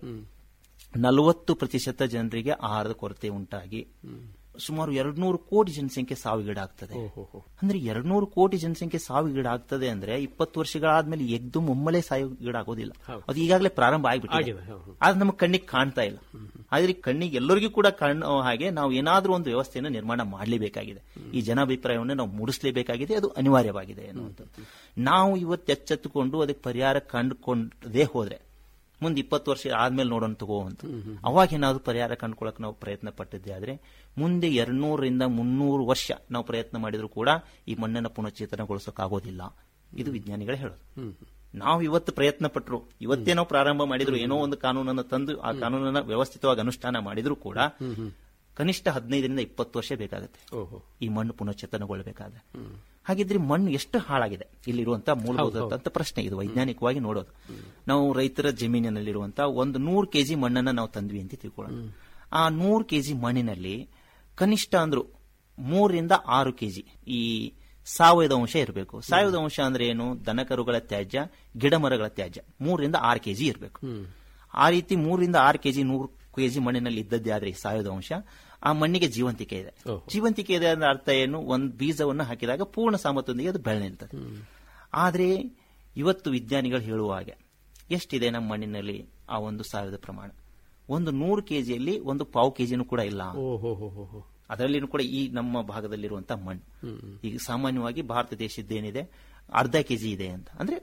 ನಲವತ್ತು ಪ್ರತಿಶತ ಜನರಿಗೆ ಆಹಾರದ ಕೊರತೆ ಉಂಟಾಗಿ ಸುಮಾರು ಎರಡ್ನೂರು ಕೋಟಿ ಜನಸಂಖ್ಯೆ ಸಾವಿಗೀಡಾಗ್ತದೆ ಅಂದ್ರೆ ಎರಡ್ನೂರು ಕೋಟಿ ಜನಸಂಖ್ಯೆ ಸಾವಿಗೀಡಾಗ್ತದೆ ಅಂದ್ರೆ ಇಪ್ಪತ್ತು ವರ್ಷಗಳಾದ್ಮೇಲೆ ಎಗ್ದು ಒಮ್ಮೆಲೆ ಸಾವಿಗೀಡಾಗೋದಿಲ್ಲ ಅದು ಈಗಾಗಲೇ ಪ್ರಾರಂಭ ಆಗಿಬಿಟ್ಟಿದೆ ಆಗಿದೆ, ಹೌದು. ಆದ್ರೆ ನಮ್ಮ ಕಣ್ಣಿಗೆ ಕಾಣ್ತಾ ಇಲ್ಲ ಆದ್ರೆ ಈ ಕಣ್ಣಿಗೆ ಎಲ್ಲರಿಗೂ ಕೂಡ ಕಾಣೋ ಹಾಗೆ ನಾವು ಏನಾದ್ರೂ ಒಂದು ವ್ಯವಸ್ಥೆಯನ್ನು ನಿರ್ಮಾಣ ಮಾಡಲೇಬೇಕಾಗಿದೆ ಈ ಜನಾಭಿಪ್ರಾಯವನ್ನು ನಾವು ಮೂಡಿಸಲೇಬೇಕಾಗಿದೆ ಅದು ಅನಿವಾರ್ಯವಾಗಿದೆ ಅನ್ನುವಂಥದ್ದು ನಾವು ಇವತ್ತು ಎಚ್ಚೆತ್ತುಕೊಂಡು ಅದಕ್ಕೆ ಪರಿಹಾರ ಕಂಡುಕೊಂಡದೇ ಹೋದ್ರೆ ಮುಂದೆ ಇಪ್ಪತ್ತು ವರ್ಷ ಆದ್ಮೇಲೆ ನೋಡೋಣ ತಗೋ ಅಂತ ಅವಾಗ ಏನಾದ್ರು ಪರಿಹಾರ ಕಂಡುಕೊಳ್ಳಕ್ ನಾವು ಪ್ರಯತ್ನ ಪಟ್ಟಿದ್ದೆ ಆದ್ರೆ ಮುಂದೆ ಎರಡ್ನೂರರಿಂದ ಮುನ್ನೂರು ವರ್ಷ ನಾವು ಪ್ರಯತ್ನ ಮಾಡಿದ್ರು ಕೂಡ ಈ ಮಣ್ಣನ್ನು ಪುನಶ್ಚೇತನಗೊಳಿಸೋಕ್ಕಾಗೋದಿಲ್ಲ ಇದು ವಿಜ್ಞಾನಿಗಳೇ ಹೇಳೋದು ನಾವು ಇವತ್ತು ಪ್ರಯತ್ನ ಪಟ್ಟರು ಇವತ್ತೇ ನಾವು ಪ್ರಾರಂಭ ಮಾಡಿದ್ರು ಏನೋ ಒಂದು ಕಾನೂನನ್ನು ತಂದು ಆ ಕಾನೂನನ್ನ ವ್ಯವಸ್ಥಿತವಾಗಿ ಅನುಷ್ಠಾನ ಮಾಡಿದ್ರು ಕೂಡ ಕನಿಷ್ಠ ಹದಿನೈದರಿಂದ ಇಪ್ಪತ್ತು ವರ್ಷ ಬೇಕಾಗುತ್ತೆ ಈ ಮಣ್ಣು ಪುನಶ್ಚೇತನಗೊಳ್ಳಬೇಕಾದ್ರೆ ಹಾಗಿದ್ರೆ ಮಣ್ಣು ಎಷ್ಟು ಹಾಳಾಗಿದೆ ಇಲ್ಲಿರುವಂತಹ ಮೂಲಭೂತ ಪ್ರಶ್ನೆ ಇದು ವೈಜ್ಞಾನಿಕವಾಗಿ ನೋಡೋದು ನಾವು ರೈತರ ಜಮೀನಿನಲ್ಲಿರುವಂತಹ ಒಂದು ನೂರು ಕೆಜಿ ಮಣ್ಣನ್ನ ನಾವು ತಂದ್ವಿ ಅಂತ ತಿಳ್ಕೊಳ್ಳೋಣ ಆ ನೂರು ಕೆಜಿ ಮಣ್ಣಿನಲ್ಲಿ ಕನಿಷ್ಠ ಅಂದ್ರು ಮೂರರಿಂದ ಆರು ಕೆಜಿ ಈ ಸಾವಯವ ಅಂಶ ಇರಬೇಕು ಸಾವಯವ ಅಂಶ ಅಂದ್ರೆ ಏನು ದನಕರುಗಳ ತ್ಯಾಜ್ಯ ಗಿಡ ಮರಗಳ ತ್ಯಾಜ್ಯ ಮೂರರಿಂದ ಆರು ಕೆಜಿ ಇರಬೇಕು ಆ ರೀತಿ ಮೂರರಿಂದ ಆರು ಕೆಜಿ ನೂರು ಕೆಜಿ ಮಣ್ಣಿನಲ್ಲಿ ಇದ್ದದ್ದೇ ಆದ್ರೆ ಈ ಸಾವಯವ ಅಂಶ ಆ ಮಣ್ಣಿಗೆ ಜೀವಂತಿಕೆ ಇದೆ ಜೀವಂತಿಕೆ ಇದೆ ಅಂದ್ರೆ ಅರ್ಥ ಏನು ಒಂದು ಬೀಜವನ್ನು ಹಾಕಿದಾಗ ಪೂರ್ಣ ಸಾಮರ್ಥ್ಯದೊಂದಿಗೆ ಅದು ಬೆಳೆ ನಿಲ್ತದೆ ಆದ್ರೆ ಇವತ್ತು ವಿಜ್ಞಾನಿಗಳು ಹೇಳುವ ಹಾಗೆ ಎಷ್ಟಿದೆ ನಮ್ಮ ಮಣ್ಣಿನಲ್ಲಿ ಆ ಒಂದು ಸಾವಿರದ ಪ್ರಮಾಣ ಒಂದು ನೂರು ಕೆಜಿಯಲ್ಲಿ ಒಂದು ಪಾವು ಕೆಜಿನೂ ಕೂಡ ಇಲ್ಲ ಅದರಲ್ಲಿನೂ ಕೂಡ ಈ ನಮ್ಮ ಭಾಗದಲ್ಲಿರುವಂತಹ ಮಣ್ಣು ಈಗ ಸಾಮಾನ್ಯವಾಗಿ ಭಾರತ ದೇಶದ್ದೇನಿದೆ ಅರ್ಧ ಕೆಜಿ ಇದೆ ಅಂತ ಅಂದ್ರೆ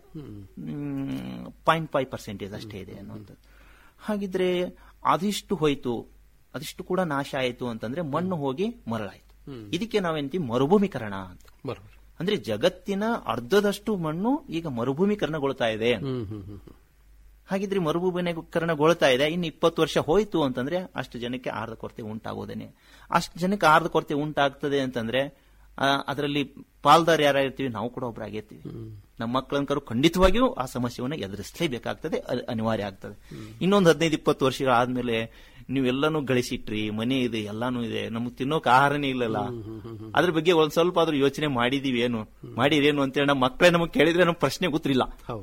ಪಾಯಿಂಟ್ ಫೈವ್ ಪರ್ಸೆಂಟೇಜ್ ಅಷ್ಟೇ ಇದೆ ಅನ್ನುವಂಥದ್ದು ಹಾಗಿದ್ರೆ ಅದಿಷ್ಟು ಹೋಯ್ತು ಅದಿಷ್ಟು ಕೂಡ ನಾಶ ಆಯಿತು ಅಂತಂದ್ರೆ ಮಣ್ಣು ಹೋಗಿ ಮರಳಾಯ್ತು ಇದಕ್ಕೆ ನಾವೇಂತೀವಿ ಮರುಭೂಮೀಕರಣ ಅಂತ ಅಂದ್ರೆ ಜಗತ್ತಿನ ಅರ್ಧದಷ್ಟು ಮಣ್ಣು ಈಗ ಮರುಭೂಮೀಕರಣಗೊಳ್ತಾ ಇದೆ ಹಾಗಿದ್ರೆ ಮರುಭೂಮೀಕರಣಗೊಳ್ತಾ ಇದೆ ಇನ್ನು ಇಪ್ಪತ್ತು ವರ್ಷ ಹೋಯ್ತು ಅಂತಂದ್ರೆ ಅಷ್ಟು ಜನಕ್ಕೆ ಆಹಾರದ ಕೊರತೆ ಉಂಟಾಗೋದೇನೆ ಅಷ್ಟು ಜನಕ್ಕೆ ಆಹಾರದ ಕೊರತೆ ಉಂಟಾಗ್ತದೆ ಅಂತಂದ್ರೆ ಅದರಲ್ಲಿ ಪಾಲ್ದಾರ್ ಯಾರಿರ್ತೀವಿ ನಾವು ಕೂಡ ಒಬ್ಬರಾಗಿರ್ತೀವಿ ನಮ್ಮ ಮಕ್ಕಳಂಕರು ಖಂಡಿತವಾಗಿಯೂ ಆ ಸಮಸ್ಯೆಯನ್ನು ಎದುರಿಸಲೇಬೇಕಾಗ್ತದೆ ಅದು ಅನಿವಾರ್ಯ ಆಗ್ತದೆ ಇನ್ನೊಂದು ಹದಿನೈದು ಇಪ್ಪತ್ತು ವರ್ಷ ಆದ್ಮೇಲೆ ನೀವೆಲ್ಲಾನು ಗಳಿಸಿಟ್ರಿ ಮನೆ ಇದೆ ಎಲ್ಲಾನು ಇದೆ ನಮ್ಗೆ ತಿನ್ನೋಕೆ ಆಹಾರನೇ ಇಲ್ಲಲ್ಲ ಅದ್ರ ಬಗ್ಗೆ ಒಂದ್ ಸ್ವಲ್ಪ ಆದ್ರೂ ಯೋಚನೆ ಮಾಡಿದೀವಿ ಏನು ಮಾಡಿರೇನು ಅಂತೇಳಿ ನಮ್ಮ ಮಕ್ಕಳೇ ನಮಗೆ ಕೇಳಿದ್ರೆ ನಮ್ಗೆ ಪ್ರಶ್ನೆ ಗೊತ್ತಿಲ್ಲ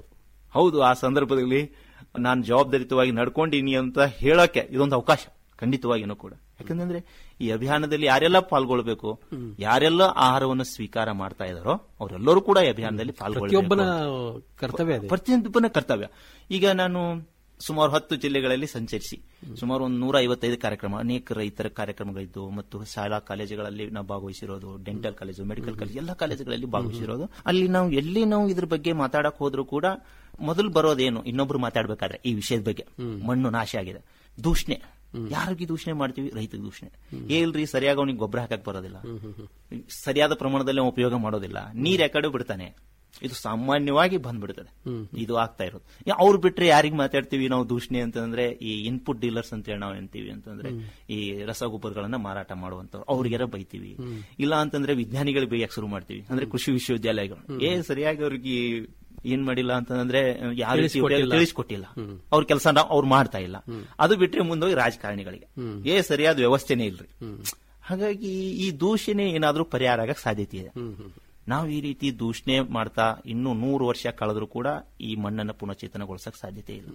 ಹೌದು ಆ ಸಂದರ್ಭದಲ್ಲಿ ನಾನು ಜವಾಬ್ದಾರಿತವಾಗಿ ನಡ್ಕೊಂಡಿನಿ ಅಂತ ಹೇಳಕ್ಕೆ ಇದೊಂದು ಅವಕಾಶ ಖಂಡಿತವಾಗಿನೂ ಕೂಡ ಯಾಕಂದ್ರೆ ಈ ಅಭಿಯಾನದಲ್ಲಿ ಯಾರೆಲ್ಲ ಪಾಲ್ಗೊಳ್ಬೇಕು ಯಾರೆಲ್ಲ ಆಹಾರವನ್ನು ಸ್ವೀಕಾರ ಮಾಡ್ತಾ ಇದಾರೋ ಅವರೆಲ್ಲರೂ ಕೂಡ ಈ ಅಭಿಯಾನದಲ್ಲಿ ಪ್ರತಿಯೊಬ್ಬನ ಕರ್ತವ್ಯ ಅದೇ. ಪ್ರತಿಯೊಬ್ಬನ ಕರ್ತವ್ಯ ಈಗ ನಾನು ಸುಮಾರು ಹತ್ತು ಜಿಲ್ಲೆಗಳಲ್ಲಿ ಸಂಚರಿಸಿ ಸುಮಾರು ಒಂದು ನೂರ ಐವತ್ತೈದು ಕಾರ್ಯಕ್ರಮ ಅನೇಕ ರೈತರ ಕಾರ್ಯಕ್ರಮಗಳಿದ್ದು ಮತ್ತು ಶಾಲಾ ಕಾಲೇಜುಗಳಲ್ಲಿ ನಾವು ಭಾಗವಹಿಸಿರೋದು ಡೆಂಟಲ್ ಕಾಲೇಜು ಮೆಡಿಕಲ್ ಕಾಲೇಜು ಎಲ್ಲ ಕಾಲೇಜುಗಳಲ್ಲಿ ಭಾಗವಹಿಸಿರೋದು ಅಲ್ಲಿ ನಾವು ಎಲ್ಲಿ ನಾವು ಇದ್ರ ಬಗ್ಗೆ ಮಾತಾಡಕ್ ಹೋದ್ರು ಕೂಡ ಮೊದಲು ಬರೋದೇನು ಇನ್ನೊಬ್ರು ಮಾತಾಡ್ಬೇಕಾದ್ರೆ ಈ ವಿಷಯದ ಬಗ್ಗೆ ಮಣ್ಣು ನಾಶ ಆಗಿದೆ ದೂಷಣೆ ಯಾರಿಗೆ ದೂಷಣೆ ಮಾಡ್ತೀವಿ ರೈತರಿಗೆ ದೂಷಣೆ ಏಲ್ರಿ ಸರಿಯಾಗಿ ಅವನಿಗೆ ಗೊಬ್ಬರ ಹಾಕಕ್ ಬರೋದಿಲ್ಲ ಸರಿಯಾದ ಪ್ರಮಾಣದಲ್ಲಿ ಅವ್ನು ಉಪಯೋಗ ಮಾಡೋದಿಲ್ಲ ನೀರ್ ಯಾಕಡೆ ಬಿಡ್ತಾನೆ ಇದು ಸಾಮಾನ್ಯವಾಗಿ ಬಂದ್ಬಿಡ್ತದೆ ಇದು ಆಗ್ತಾ ಇರೋದು ಯಾ- ಅವ್ರು ಬಿಟ್ರೆ ಯಾರಿಗ್ ಮಾತಾಡ್ತೀವಿ ನಾವು ದೂಷಣೆ ಅಂತಂದ್ರೆ ಈ ಇನ್ಪುಟ್ ಡೀಲರ್ಸ್ ಅಂತ ಹೇಳಿ ನಾವು ಅಂತೀವಿ ಅಂತಂದ್ರೆ ಈ ರಸಗೊಬ್ಬರಗಳನ್ನ ಮಾರಾಟ ಮಾಡುವಂತವ್ರು ಅವ್ರಿಗೆಲ್ಲ ಬೈತೀವಿ ಇಲ್ಲ ಅಂತಂದ್ರೆ ವಿಜ್ಞಾನಿಗಳಿಗೆ ಬೈಯಕ್ ಶುರು ಮಾಡ್ತೀವಿ ಅಂದ್ರೆ ಕೃಷಿ ವಿಶ್ವವಿದ್ಯಾಲಯಗಳು ಏ ಸರಿಯಾಗಿ ಅವ್ರಿಗೆ ಏನ್ ಮಾಡಿಲ್ಲ ಅಂತಂದ್ರೆ ಯಾವ ರೀತಿ ಉಪಯೋಗ ತಿಳಿಸ್ಕೊಟ್ಟಿಲ್ಲ ಅವ್ರ ಕೆಲಸ ಅವ್ರು ಮಾಡ್ತಾ ಇಲ್ಲ ಅದು ಬಿಟ್ರೆ ಮುಂದೋಗಿ ರಾಜಕಾರಣಿಗಳಿಗೆ ಏ ಸರಿಯಾದ ವ್ಯವಸ್ಥೆನೇ ಇಲ್ರಿ ಹಾಗಾಗಿ ಈ ದೂಷಣೆ ಏನಾದ್ರೂ ಪರಿಹಾರ ಆಗಕ್ ಸಾಧ್ಯತೆ ಇದೆ ನಾವು ಈ ರೀತಿ ದೂಷಣೆ ಮಾಡ್ತಾ ಇನ್ನೂ ನೂರು ವರ್ಷ ಕಳೆದ್ರೂ ಕೂಡ ಈ ಮಣ್ಣನ್ನು ಪುನಶ್ಚೇತನಗೊಳಿಸಕ್ ಸಾಧ್ಯತೆ ಇಲ್ಲ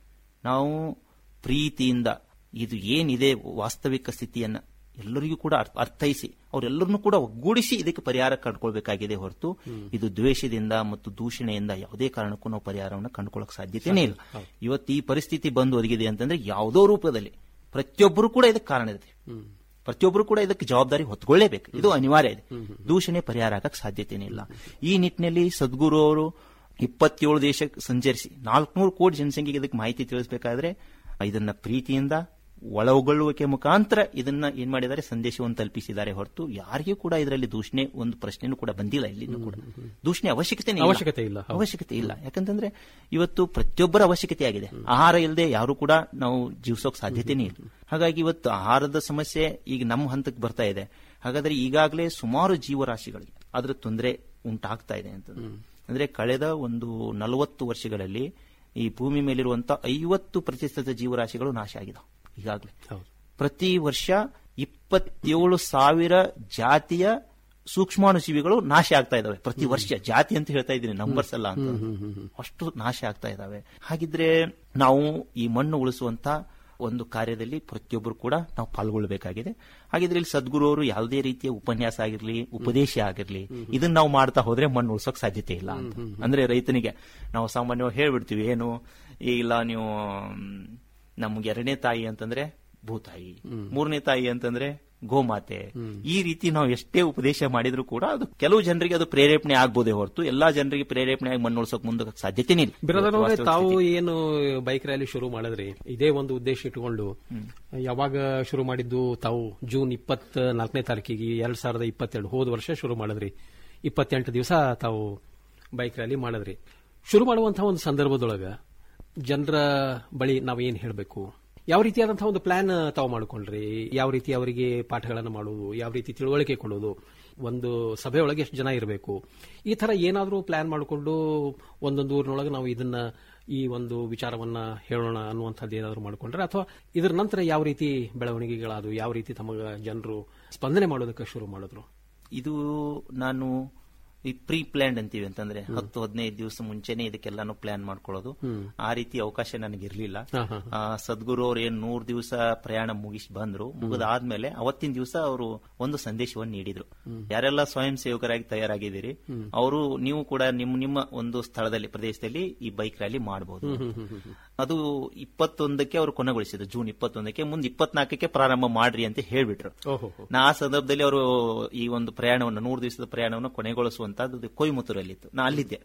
ನಾವು ಪ್ರೀತಿಯಿಂದ ಇದು ಏನಿದೆ ವಾಸ್ತವಿಕ ಸ್ಥಿತಿಯನ್ನ ಎಲ್ಲರಿಗೂ ಕೂಡ ಅರ್ಥ- ಅರ್ಥೈಸಿ ಅವರೆಲ್ಲರನ್ನೂ ಕೂಡ ಒಗ್ಗೂಡಿಸಿ ಇದಕ್ಕೆ ಪರಿಹಾರ ಕಂಡುಕೊಳ್ಬೇಕಾಗಿದೆ ಹೊರತು ಇದು ದ್ವೇಷದಿಂದ ಮತ್ತು ದೂಷಣೆಯಿಂದ ಯಾವುದೇ ಕಾರಣಕ್ಕೂ ನಾವು ಪರಿಹಾರವನ್ನು ಕಂಡುಕೊಳ್ಳಕ್ ಸಾಧ್ಯತೆನೇ ಇಲ್ಲ ಇವತ್ತು ಈ ಪರಿಸ್ಥಿತಿ ಬಂದು ಒದಗಿದೆ ಅಂತಂದ್ರೆ ಯಾವುದೋ ರೂಪದಲ್ಲಿ ಪ್ರತಿಯೊಬ್ಬರು ಕೂಡ ಇದಕ್ಕೆ ಕಾರಣ ಇದೆ ಪ್ರತಿಯೊಬ್ಬರು ಕೂಡ ಇದಕ್ಕೆ ಜವಾಬ್ದಾರಿ ಹೊತ್ಕೊಳ್ಳೇಬೇಕು ಇದು ಅನಿವಾರ್ಯ ಇದೆ ದೂಷಣೆ ಪರಿಹಾರ ಆಗಕ್ಕೆ ಸಾಧ್ಯತೆನೇ ಇಲ್ಲ ಈ ನಿಟ್ಟಿನಲ್ಲಿ ಸದ್ಗುರು ಅವರು ಇಪ್ಪತ್ತೇಳು ದೇಶಕ್ಕೆ ಸಂಚರಿಸಿ ನಾಲ್ಕುನೂರು ಕೋಟಿ ಜನಸಂಖ್ಯೆಗೆ ಇದಕ್ಕೆ ಮಾಹಿತಿ ತಿಳಿಸಬೇಕಾದ್ರೆ ಇದನ್ನ ಪ್ರೀತಿಯಿಂದ ಒಳಗೊಳ್ಳುವಿಕೆ ಮುಖಾಂತರ ಇದನ್ನ ಏನ್ ಮಾಡಿದ್ದಾರೆ ಸಂದೇಶವನ್ನು ತಲುಪಿಸಿದ್ದಾರೆ ಹೊರತು ಯಾರಿಗೂ ಕೂಡ ಇದರಲ್ಲಿ ದೂಷಣೆ ಒಂದು ಪ್ರಶ್ನೆನೂ ಕೂಡ ಬಂದಿಲ್ಲ ಇಲ್ಲಿನೂ ಕೂಡ ದೂಷಣೆ ಅವಶ್ಯಕತೆ ಅವಶ್ಯಕತೆ ಇಲ್ಲ. ಹೌದು. ಅವಶ್ಯಕತೆ ಇಲ್ಲ ಯಾಕಂತಂದ್ರೆ ಇವತ್ತು ಪ್ರತಿಯೊಬ್ಬರ ಅವಶ್ಯಕತೆ ಆಗಿದೆ ಆಹಾರ ಇಲ್ಲದೆ ಯಾರು ಕೂಡ ನಾವು ಜೀವಿಸೋಕ್ ಸಾಧ್ಯತೆನೇ ಇಲ್ಲ ಹಾಗಾಗಿ ಇವತ್ತು ಆಹಾರದ ಸಮಸ್ಯೆ ಈಗ ನಮ್ಮ ಹಂತಕ್ಕೆ ಬರ್ತಾ ಇದೆ ಹಾಗಾದ್ರೆ ಈಗಾಗಲೇ ಸುಮಾರು ಜೀವರಾಶಿಗಳಿಗೆ ಅದರ ತೊಂದರೆ ಉಂಟಾಗ್ತಾ ಇದೆ ಅಂತ ಅಂದ್ರೆ ಕಳೆದ ಒಂದು ನಲವತ್ತು ವರ್ಷಗಳಲ್ಲಿ ಈ ಭೂಮಿ ಮೇಲಿರುವಂತ ಐವತ್ತು ಪ್ರತಿಶತ ಜೀವರಾಶಿಗಳು ನಾಶ ಆಗಿದಾವೆ ಈಗಾಗಲೇ ಪ್ರತಿ ವರ್ಷ ಇಪ್ಪತ್ತೇಳು ಸಾವಿರ ಜಾತಿಯ ಸೂಕ್ಷ್ಮಾಣುಜೀವಿಗಳು ನಾಶ ಆಗ್ತಾ ಇದಾವೆ ಪ್ರತಿ ವರ್ಷ ಜಾತಿ ಅಂತ ಹೇಳ್ತಾ ಇದ್ದೀನಿ ನಂಬರ್ಸ್ ಅಲ್ಲ ಅಂತ ಅಷ್ಟು ನಾಶ ಆಗ್ತಾ ಇದಾವೆ ಹಾಗಿದ್ರೆ ನಾವು ಈ ಮಣ್ಣು ಉಳಿಸುವಂತ ಒಂದು ಕಾರ್ಯದಲ್ಲಿ ಪ್ರತಿಯೊಬ್ಬರು ಕೂಡ ನಾವು ಪಾಲ್ಗೊಳ್ಳಬೇಕಾಗಿದೆ ಹಾಗಿದ್ರೆ ಇಲ್ಲಿ ಸದ್ಗುರು ಅವರು ಯಾವುದೇ ರೀತಿಯ ಉಪನ್ಯಾಸ ಆಗಿರ್ಲಿ ಉಪದೇಶ ಆಗಿರ್ಲಿ ಇದನ್ನ ನಾವು ಮಾಡ್ತಾ ಹೋದ್ರೆ ಮಣ್ಣು ಉಳಿಸೋಕ್ ಸಾಧ್ಯತೆ ಇಲ್ಲ ಅಂತ ಅಂದ್ರೆ ರೈತನಿಗೆ ನಾವು ಸಾಮಾನ್ಯವಾಗಿ ಹೇಳ್ಬಿಡ್ತೀವಿ ಏನು ಈ ಇಲ್ಲ ನೀವು ಮ್, ನಮ್ಗೆ ಎರಡನೇ ತಾಯಿ ಅಂತಂದ್ರೆ ಭೂತಾಯಿ ಮೂರನೇ ತಾಯಿ ಅಂತಂದ್ರೆ ಗೋಮಾತೆ ಈ ರೀತಿ ನಾವು ಎಷ್ಟೇ ಉಪದೇಶ ಮಾಡಿದ್ರು ಕೂಡ ಅದು ಕೆಲವು ಜನರಿಗೆ ಅದು ಪ್ರೇರೇಪಣೆ ಆಗ್ಬೋದೇ ಹೊರತು ಎಲ್ಲಾ ಜನರಿಗೆ ಪ್ರೇರೇಪಣೆ ಆಗಿ ಮಣ್ಣು ಉಳಿಸೋಕ್ ಮುಂದೆ ಸಾಧ್ಯತೆನೇ ಇಲ್ಲ ಬಿರದರ್ ಅವರೇ, ವಾಸ್ತವ ತಾವು ಸ್ಥಿತಿ. ಏನು ಬೈಕ್ ರ್ಯಾಲಿ ಶುರು ಮಾಡಿದ್ರಿ ಇದೇ ಒಂದು ಉದ್ದೇಶ ಇಟ್ಟುಕೊಂಡು ಯಾವಾಗ ಶುರು ಮಾಡಿದ್ದು ತಾವು ಜೂನ್ ಇಪ್ಪತ್ ನಾಲ್ಕನೇ ತಾರೀಕಿಗೆ ಎರಡ್ ಸಾವಿರದ ಇಪ್ಪತ್ತೆರಡು ಹೋದ ವರ್ಷ ಶುರು ಮಾಡಿದ್ರಿ ಇಪ್ಪತ್ತೆಂಟು ದಿವಸ ತಾವು ಬೈಕ್ ರ್ಯಾಲಿ ಮಾಡಿದ್ರಿ ಶುರು ಮಾಡುವಂತಹ ಒಂದು ಸಂದರ್ಭದೊಳಗ ಜನರ ಬಳಿ ನಾವು ಏನ್ ಹೇಳಬೇಕು ಯಾವ ರೀತಿಯಾದಂತಹ ಒಂದು ಪ್ಲಾನ್ ತಾವು ಮಾಡ್ಕೊಂಡ್ರಿ ಯಾವ ರೀತಿ ಅವರಿಗೆ ಪಾಠಗಳನ್ನು ಮಾಡುವುದು ಯಾವ ರೀತಿ ತಿಳುವಳಿಕೆ ಕೊಡೋದು ಒಂದು ಸಭೆಯೊಳಗೆ ಎಷ್ಟು ಜನ ಇರಬೇಕು ಈ ತರ ಏನಾದರೂ ಪ್ಲಾನ್ ಮಾಡಿಕೊಂಡು ಒಂದೊಂದು ಊರಿನೊಳಗೆ ನಾವು ಇದನ್ನ ಈ ಒಂದು ವಿಚಾರವನ್ನ ಹೇಳೋಣ ಅನ್ನುವಂಥದ್ದು ಏನಾದರೂ ಮಾಡ್ಕೊಂಡ್ರೆ ಅಥವಾ ಇದರ ನಂತರ ಯಾವ ರೀತಿ ಬೆಳವಣಿಗೆಗಳಾದವು ಯಾವ ರೀತಿ ತಮಗ ಜನರು ಸ್ಪಂದನೆ ಮಾಡೋದಕ್ಕೆ ಶುರು ಮಾಡಿದ್ರು ಇದು ನಾನು ಈ ಪ್ರೀ ಪ್ಲಾನ್ಡ್ ಅಂತೀವಿ ಅಂತಂದ್ರೆ ಹತ್ತು ಹದಿನೈದು ದಿವಸ ಮುಂಚೆನೆ ಇದಕ್ಕೆಲ್ಲಾನು ಪ್ಲಾನ್ ಮಾಡ್ಕೊಳ್ಳೋದು ಆ ರೀತಿ ಅವಕಾಶ ನನಗೆ ಇರ್ಲಿಲ್ಲ ಹಾ, ಹಾ, ಆ, ಸದ್ಗುರು ಅವ್ರು ಏನ್ ನೂರ್ ದಿವಸ ಪ್ರಯಾಣ ಮುಗಿಸಿ ಬಂದ್ರು ಮುಗಿದಾದ್ಮೇಲೆ ಅವತ್ತಿನ ದಿವಸ ಅವರು ಒಂದು ಸಂದೇಶವನ್ನು ನೀಡಿದ್ರು ಯಾರೆಲ್ಲ ಸ್ವಯಂ ಸೇವಕರಾಗಿ ತಯಾರಾಗಿದ್ದೀರಿ ಅವರು ನೀವು ಕೂಡ ನಿಮ್ಮ ನಿಮ್ಮ ಒಂದು ಸ್ಥಳದಲ್ಲಿ ಪ್ರದೇಶದಲ್ಲಿ ಈ ಬೈಕ್ ರ್ಯಾಲಿ ಮಾಡಬಹುದು ಅದು ಇಪ್ಪತ್ತೊಂದಕ್ಕೆ ಅವರು ಕೊನೆಗೊಳಿಸಿದ್ರು ಜೂನ್ ಇಪ್ಪತ್ತೊಂದಕ್ಕೆ ಮುಂದೆ ಇಪ್ಪತ್ನಾಲ್ಕಕ್ಕೆ ಪ್ರಾರಂಭ ಮಾಡ್ರಿ ಅಂತ ಹೇಳ್ಬಿಟ್ರು ಓಹೋ ನಾ ಆ ಸಂದರ್ಭದಲ್ಲಿ ಅವರು ಈ ಒಂದು ಪ್ರಯಾಣವನ್ನು ನೂರು ದಿವಸದ ಪ್ರಯಾಣವನ್ನು ಕೊನೆಗೊಳಿಸುವಂತದ್ದು ಕೊಯಮತ್ತೂರಲ್ಲಿತ್ತು ನಾ ಅಲ್ಲಿದ್ದೆ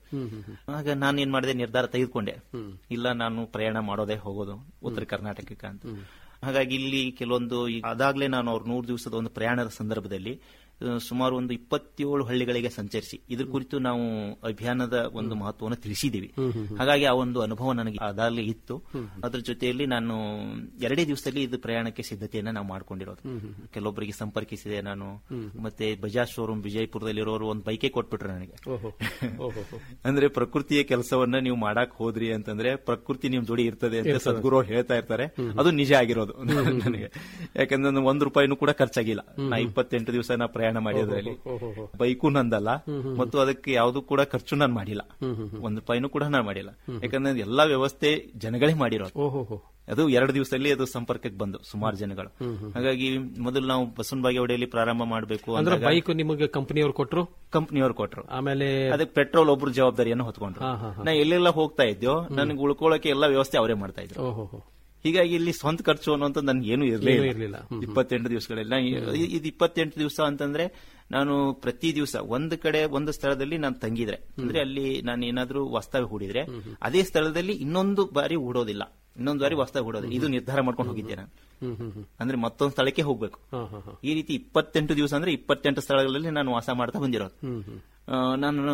ಆಗ ನಾನು ಏನ್ ಮಾಡಿದೆ ನಿರ್ಧಾರ ತೆಗೆದುಕೊಂಡೆ ಇಲ್ಲ ನಾನು ಪ್ರಯಾಣ ಮಾಡೋದೇ ಹೋಗೋದು ಉತ್ತರ ಕರ್ನಾಟಕಕ್ಕೆ ಅಂತ ಹಾಗಾಗಿ ಇಲ್ಲಿ ಕೆಲವೊಂದು ಈ- ಅದಾಗ್ಲೇ ನಾನು ಅವ್ರ ನೂರು ದಿವಸದ ಒಂದು ಪ್ರಯಾಣದ ಸಂದರ್ಭದಲ್ಲಿ ಆ, ಸುಮಾರು ಒಂದು ಇಪ್ಪತ್ತೇಳು ಹಳ್ಳಿಗಳಿಗೆ ಸಂಚರಿಸಿ ಇದ್ರ ಕುರಿತು ನಾವು ಅಭಿಯಾನದ ಒಂದು ಮಹತ್ವವನ್ನು ತಿಳಿಸಿದ್ದೀವಿ ಹಾಗಾಗಿ ಆ ಒಂದು ಅನುಭವ ನನಗೆ ಅದಾಗಲೇ ಇತ್ತು ಅದ್ರ ಜೊತೆಯಲ್ಲಿ ನಾನು ಎರಡೇ ದಿವಸದಲ್ಲಿ ಇದು ಪ್ರಯಾಣಕ್ಕೆ ಸಿದ್ಧತೆಯನ್ನ ನಾವು ಮಾಡ್ಕೊಂಡಿರೋದು ಕೆಲವೊಬ್ಬರಿಗೆ ಸಂಪರ್ಕಿಸಿದೆ ನಾನು ಮತ್ತೆ ಬಜಾಜ್ ಶೋರೂಮ್ ವಿಜಯಪುರದಲ್ಲಿರೋರು ಒಂದು ಬೈಕೆ ಕೊಟ್ಬಿಟ್ರು ನನಗೆ ಓಹೋ ಓಹೋ ಅಂದ್ರೆ ಪ್ರಕೃತಿಯ ಕೆಲಸವನ್ನ ನೀವು ಮಾಡಕ್ ಹೋದ್ರಿ ಅಂತಂದ್ರೆ ಪ್ರಕೃತಿ ನಿಮ್ ಜೋಡಿ ಇರ್ತದೆ ಅಂತ ಸದ್ಗುರು ಅವ್ರು ಹೇಳ್ತಾ ಇರ್ತಾರೆ ಅದು ನಿಜ ಆಗಿರೋದು ನನಗೆ ಯಾಕಂದ್ರೆ ನಾನು ಒಂದ್ ರೂಪಾಯಿನೂ ಕೂಡ ಖರ್ಚಾಗಿಲ್ಲ ನಾ ಇಪ್ಪತ್ತೆಂಟು ದಿವಸ ನಾ ಪ್ರಯಾಣ ಮಾಡಿದ್ರಲ್ಲಿ ಬೈಕು ನಂದಲ್ಲ ಮತ್ತು ಅದಕ್ಕೆ ಯಾವ್ದು ಕೂಡ ಖರ್ಚು ನಾನು ಮಾಡಿಲ್ಲ ಒಂದ್ ರೂಪಾಯಿನೂ ಕೂಡ ನಾನು ಮಾಡಿಲ್ಲ ಯಾಕಂದ್ರೆ ಎಲ್ಲಾ ವ್ಯವಸ್ಥೆ ಜನಗಳೇ ಮಾಡಿರೋದು ಓಹೋ ಅದು ಎರಡು ದಿವಸದಲ್ಲಿ ಅದು ಸಂಪರ್ಕಕ್ಕೆ ಬಂದು ಸುಮಾರು ಜನಗಳು ಹಾಗಾಗಿ ಮೊದಲು ನಾವು ಬಸವನ ಬಾಗೇವಾಡಿಯಲ್ಲಿ ಪ್ರಾರಂಭ ಮಾಡಬೇಕು ಅಂದ್ರೆ ಬೈಕ್ ನಿಮಗೆ ಕಂಪನಿಯವರು ಕೊಟ್ರು ಕಂಪ್ನಿಯವರು ಕೊಟ್ರು ಆಮೇಲೆ ಅದಕ್ಕೆ ಪೆಟ್ರೋಲ್ ಒಬ್ರು ಜವಾಬ್ದಾರಿಯನ್ನು ಹೊತ್ಕೊಂಡ್ರು ಹಾ, ಹಾ, ನಾ ಎಲ್ಲೆಲ್ಲ ಹೋಗ್ತಾ ಇದ್ದೋ ನನಗೆ ಉಳ್ಕೊಳ್ಳೋಕೆ ಎಲ್ಲ ವ್ಯವಸ್ಥೆ ಅವರೇ ಮಾಡ್ತಾ ಇದ್ರು ಓಹೋ ಹೀಗಾಗಿ ಇಲ್ಲಿ ಸ್ವಂತ ಖರ್ಚು ಅನ್ನೋಂತ ನನ್ಗೆ ಏನು ಇರಲಿಲ್ಲ ಇರ್ಲಿಲ್ಲ. ಹ್ಮ್, ಇಪ್ಪತ್ತೆಂಟು ದಿವಸಗಳಲ್ಲಿ ನಾ ಇ- ಇದು ಇಪ್ಪತ್ತೆಂಟು ದಿವಸ ಅಂತಂದ್ರೆ ನಾನು ಪ್ರತಿ ದಿವಸ ಒಂದು ಕಡೆ ಒಂದು ಸ್ಥಳದಲ್ಲಿ ನಾನು ತಂಗಿದ್ರೆ ಅಂದ್ರೆ ಅಲ್ಲಿ ನಾನು ಏನಾದ್ರೂ ವಾಸ್ತವ್ಯ ಹೂಡಿದ್ರೆ ಅದೇ ಸ್ಥಳದಲ್ಲಿ ಇನ್ನೊಂದು ಬಾರಿ ಹೂಡೋದಿಲ್ಲ ಇನ್ನೊಂದು ಬಾರಿ ವಾಸ್ತವ್ಯ ಹೂಡೋದಿಲ್ಲ ಇದು ನಿರ್ಧಾರ ಮಾಡ್ಕೊಂಡು ಹೋಗಿದ್ದೆ ನಾನು ಹ್ಮ್ ಹ್ಮ್ ಹ್ಮ್ ಅಂದ್ರೆ ಮತ್ತೊಂದು ಸ್ಥಳಕ್ಕೆ ಹೋಗ್ಬೇಕು ಹಾ ಹಾ ಹಾ ಈ ರೀತಿ ಇಪ್ಪತ್ತೆಂಟು ದಿವಸ ಅಂದ್ರೆ ಇಪ್ಪತ್ತೆಂಟು ಸ್ಥಳಗಳಲ್ಲಿ ನಾನು ವಾಸ ಮಾಡ್ತಾ ಬಂದಿರೋದು ಹ್ಮ್ ಹ್ಮ್ ಆ, ನಾನು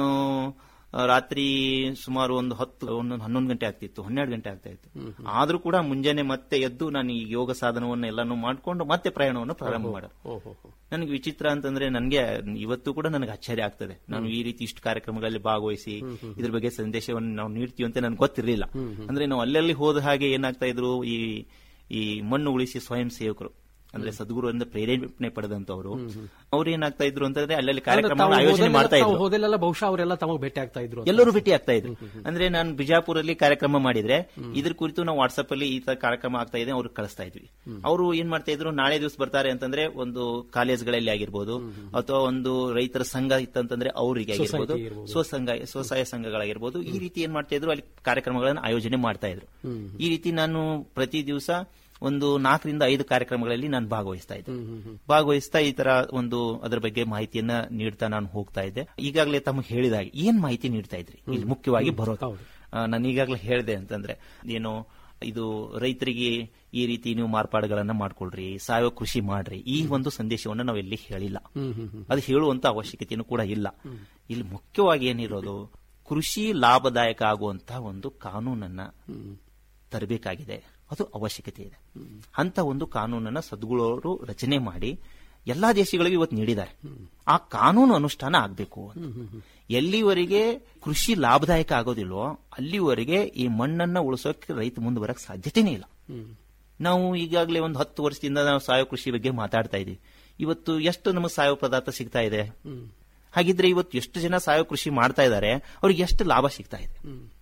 ಆ, ರಾತ್ರಿ ಸುಮಾರು ಒಂದು ಹತ್ತು ಒಂದು ಹನ್ನೊಂದು ಗಂಟೆ ಆಗ್ತಿತ್ತು ಹನ್ನೆರಡು ಗಂಟೆ ಆಗ್ತಾ ಇತ್ತು ಆದ್ರೂ ಕೂಡ ಮುಂಜಾನೆ ಮತ್ತೆ ಎದ್ದು ನಾನು ಈ ಯೋಗ ಸಾಧನವನ್ನು ಎಲ್ಲಾನು ಮಾಡ್ಕೊಂಡು ಮತ್ತೆ ಪ್ರಯಾಣವನ್ನು ಪ್ರಾರಂಭ ಮಾಡೋದು ಓಹೋ ನನಗೆ ವಿಚಿತ್ರ ಅಂತಂದ್ರೆ ನನಗೆ ಇವತ್ತು ಕೂಡ ನನಗೆ ಆಶ್ಚರ್ಯ ಆಗ್ತದೆ ನಾನು ಈ ರೀತಿ ಇಷ್ಟು ಕಾರ್ಯಕ್ರಮಗಳಲ್ಲಿ ಭಾಗವಹಿಸಿ ಇದ್ರ ಬಗ್ಗೆ ಸಂದೇಶವನ್ನು ನಾವು ನೀಡ್ತೀವಿ ಅಂತ ನನಗೆ ಗೊತ್ತಿರಲಿಲ್ಲ ಅಂದ್ರೆ ನಾವು ಅಲ್ಲಲ್ಲಿ ಹೋದ ಹಾಗೆ ಏನಾಗ್ತಾ ಇದ್ರು ಈ ಈ ಮಣ್ಣು ಉಳಿಸಿ ಸ್ವಯಂ ಸೇವಕರು ಅಂದ್ರೆ ಸದ್ಗುರುವಿಂದ ಪ್ರೇರೇಪಣೆ ಪಡೆದಂತವರು ಅವ್ರು ಏನಾಗ್ತಾ ಇದ್ರು ಅಂತಂದ್ರೆ ಅಲ್ಲಲ್ಲಿ ಕಾರ್ಯಕ್ರಮ ಆಯೋಜನೆ ಮಾಡ್ತಾ ಇದ್ರು ಹೋದೆಲ್ಲ ಬಹುಶಃ ಅವರೆಲ್ಲ ತಮಗೆ ಭೇಟಿ ಆಗ್ತಾ ಇದ್ರು ಎಲ್ಲರೂ ಭೇಟಿ ಆಗ್ತಾ ಇದ್ರು ಅಂದ್ರೆ ನಾನು ಬಿಜಾಪುರಲ್ಲಿ ಕಾರ್ಯಕ್ರಮ ಮಾಡಿದ್ರೆ ಇದ್ರ ಕುರಿತು ನಾವು ವಾಟ್ಸ್ಆಪ್ ಅಲ್ಲಿ ಈ ತರ ಕಾರ್ಯಕ್ರಮ ಆಗ್ತಾ ಇದೆ ಅವ್ರಿಗೆ ಕಳಿಸ್ತಾ ಇದ್ವಿ ಅವರು ಏನ್ ಮಾಡ್ತಾ ಇದ್ರು ನಾಳೆ ದಿವಸ ಬರ್ತಾರೆ ಅಂತಂದ್ರೆ ಒಂದು ಕಾಲೇಜ್ಗಳಲ್ಲಿ ಆಗಿರ್ಬೋದು ಅಥವಾ ಒಂದು ರೈತರ ಸಂಘ ಇತ್ತಂತಂದ್ರೆ ಅವರಿಗೆ ಆಗಿರ್ಬೋದು ಸ್ವಸಂಘ ಸ್ವಸಹಾಯ ಸಂಘಗಳಾಗಿರ್ಬೋದು ಈ ರೀತಿ ಏನ್ ಮಾಡ್ತಾ ಇದ್ರು ಅಲ್ಲಿ ಕಾರ್ಯಕ್ರಮಗಳನ್ನು ಆಯೋಜನೆ ಮಾಡ್ತಾ ಇದ್ರು ಈ ರೀತಿ ನಾನು ಪ್ರತಿ ದಿವಸ ಒಂದು ನಾಲ್ಕರಿಂದ ಐದು ಕಾರ್ಯಕ್ರಮಗಳಲ್ಲಿ ನಾನು ಭಾಗವಹಿಸ್ತಾ ಇದ್ದೆ ಭಾಗವಹಿಸ್ತಾ ಈ ತರ ಒಂದು ಅದರ ಬಗ್ಗೆ ಮಾಹಿತಿಯನ್ನ ನೀಡ್ತಾ ನಾನು ಹೋಗ್ತಾ ಇದ್ದೆ ಈಗಾಗಲೇ ತಮಗೆ ಹೇಳಿದ ಹಾಗೆ ಏನ್ ಮಾಹಿತಿ ನೀಡ್ತಾ ಇದ್ರಿ ಇಲ್ಲಿ ಮುಖ್ಯವಾಗಿ ಬರೋದು ಆ, ನಾನು ಈಗಾಗಲೇ ಹೇಳಿದೆ ಅಂತಂದ್ರೆ ಏನು ಇದು ರೈತರಿಗೆ ಈ ರೀತಿ ನೀವು ಮಾರ್ಪಾಡುಗಳನ್ನ ಮಾಡ್ಕೊಳ್ರಿ ಸಾವಯವ ಕೃಷಿ ಮಾಡ್ರಿ ಈ ಒಂದು ಸಂದೇಶವನ್ನು ನಾವು ಎಲ್ಲಿ ಹೇಳಿಲ್ಲ ಅದು ಹೇಳುವಂತ ಅವಶ್ಯಕತೆಯೂ ಕೂಡ ಇಲ್ಲ ಇಲ್ಲಿ ಮುಖ್ಯವಾಗಿ ಏನಿರೋದು ಕೃಷಿ ಲಾಭದಾಯಕ ಆಗುವಂತ ಒಂದು ಕಾನೂನನ್ನ ತರಬೇಕಾಗಿದೆ ಅದು ಅವಶ್ಯಕತೆ ಇದೆ ಅಂತ ಒಂದು ಕಾನೂನನ್ನ ಸದ್ಗುಳವರು ರಚನೆ ಮಾಡಿ ಎಲ್ಲಾ ದೇಶಗಳಿಗೂ ಇವತ್ತು ನೀಡಿದ್ದಾರೆ ಆ ಕಾನೂನು ಅನುಷ್ಠಾನ ಆಗಬೇಕು ಅಂತ ಎಲ್ಲಿವರೆಗೆ ಕೃಷಿ ಲಾಭದಾಯಕ ಆಗೋದಿಲ್ವೋ ಅಲ್ಲಿವರೆಗೆ ಈ ಮಣ್ಣನ್ನ ಉಳಿಸೋಕೆ ರೈತ ಮುಂದೆ ಬರಕ್ ಸಾಧ್ಯತೆನೇ ಇಲ್ಲ ನಾವು ಈಗಾಗಲೇ ಒಂದು ಹತ್ತು ವರ್ಷದಿಂದ ನಾವು ಸಾವಯವ ಕೃಷಿ ಬಗ್ಗೆ ಮಾತಾಡ್ತಾ ಇದೀವಿ ಇವತ್ತು ಎಷ್ಟು ನಮಗೆ ಸಾವಯವ ಪದಾರ್ಥ ಸಿಗ್ತಾ ಇದೆ ಹಾಗಿದ್ರೆ ಇವತ್ತು ಎಷ್ಟು ಜನ ಸಾವಯವ ಕೃಷಿ ಮಾಡ್ತಾ ಇದ್ದಾರೆ ಅವ್ರಿಗೆ ಎಷ್ಟು ಲಾಭ ಸಿಗ್ತಾ ಇದೆ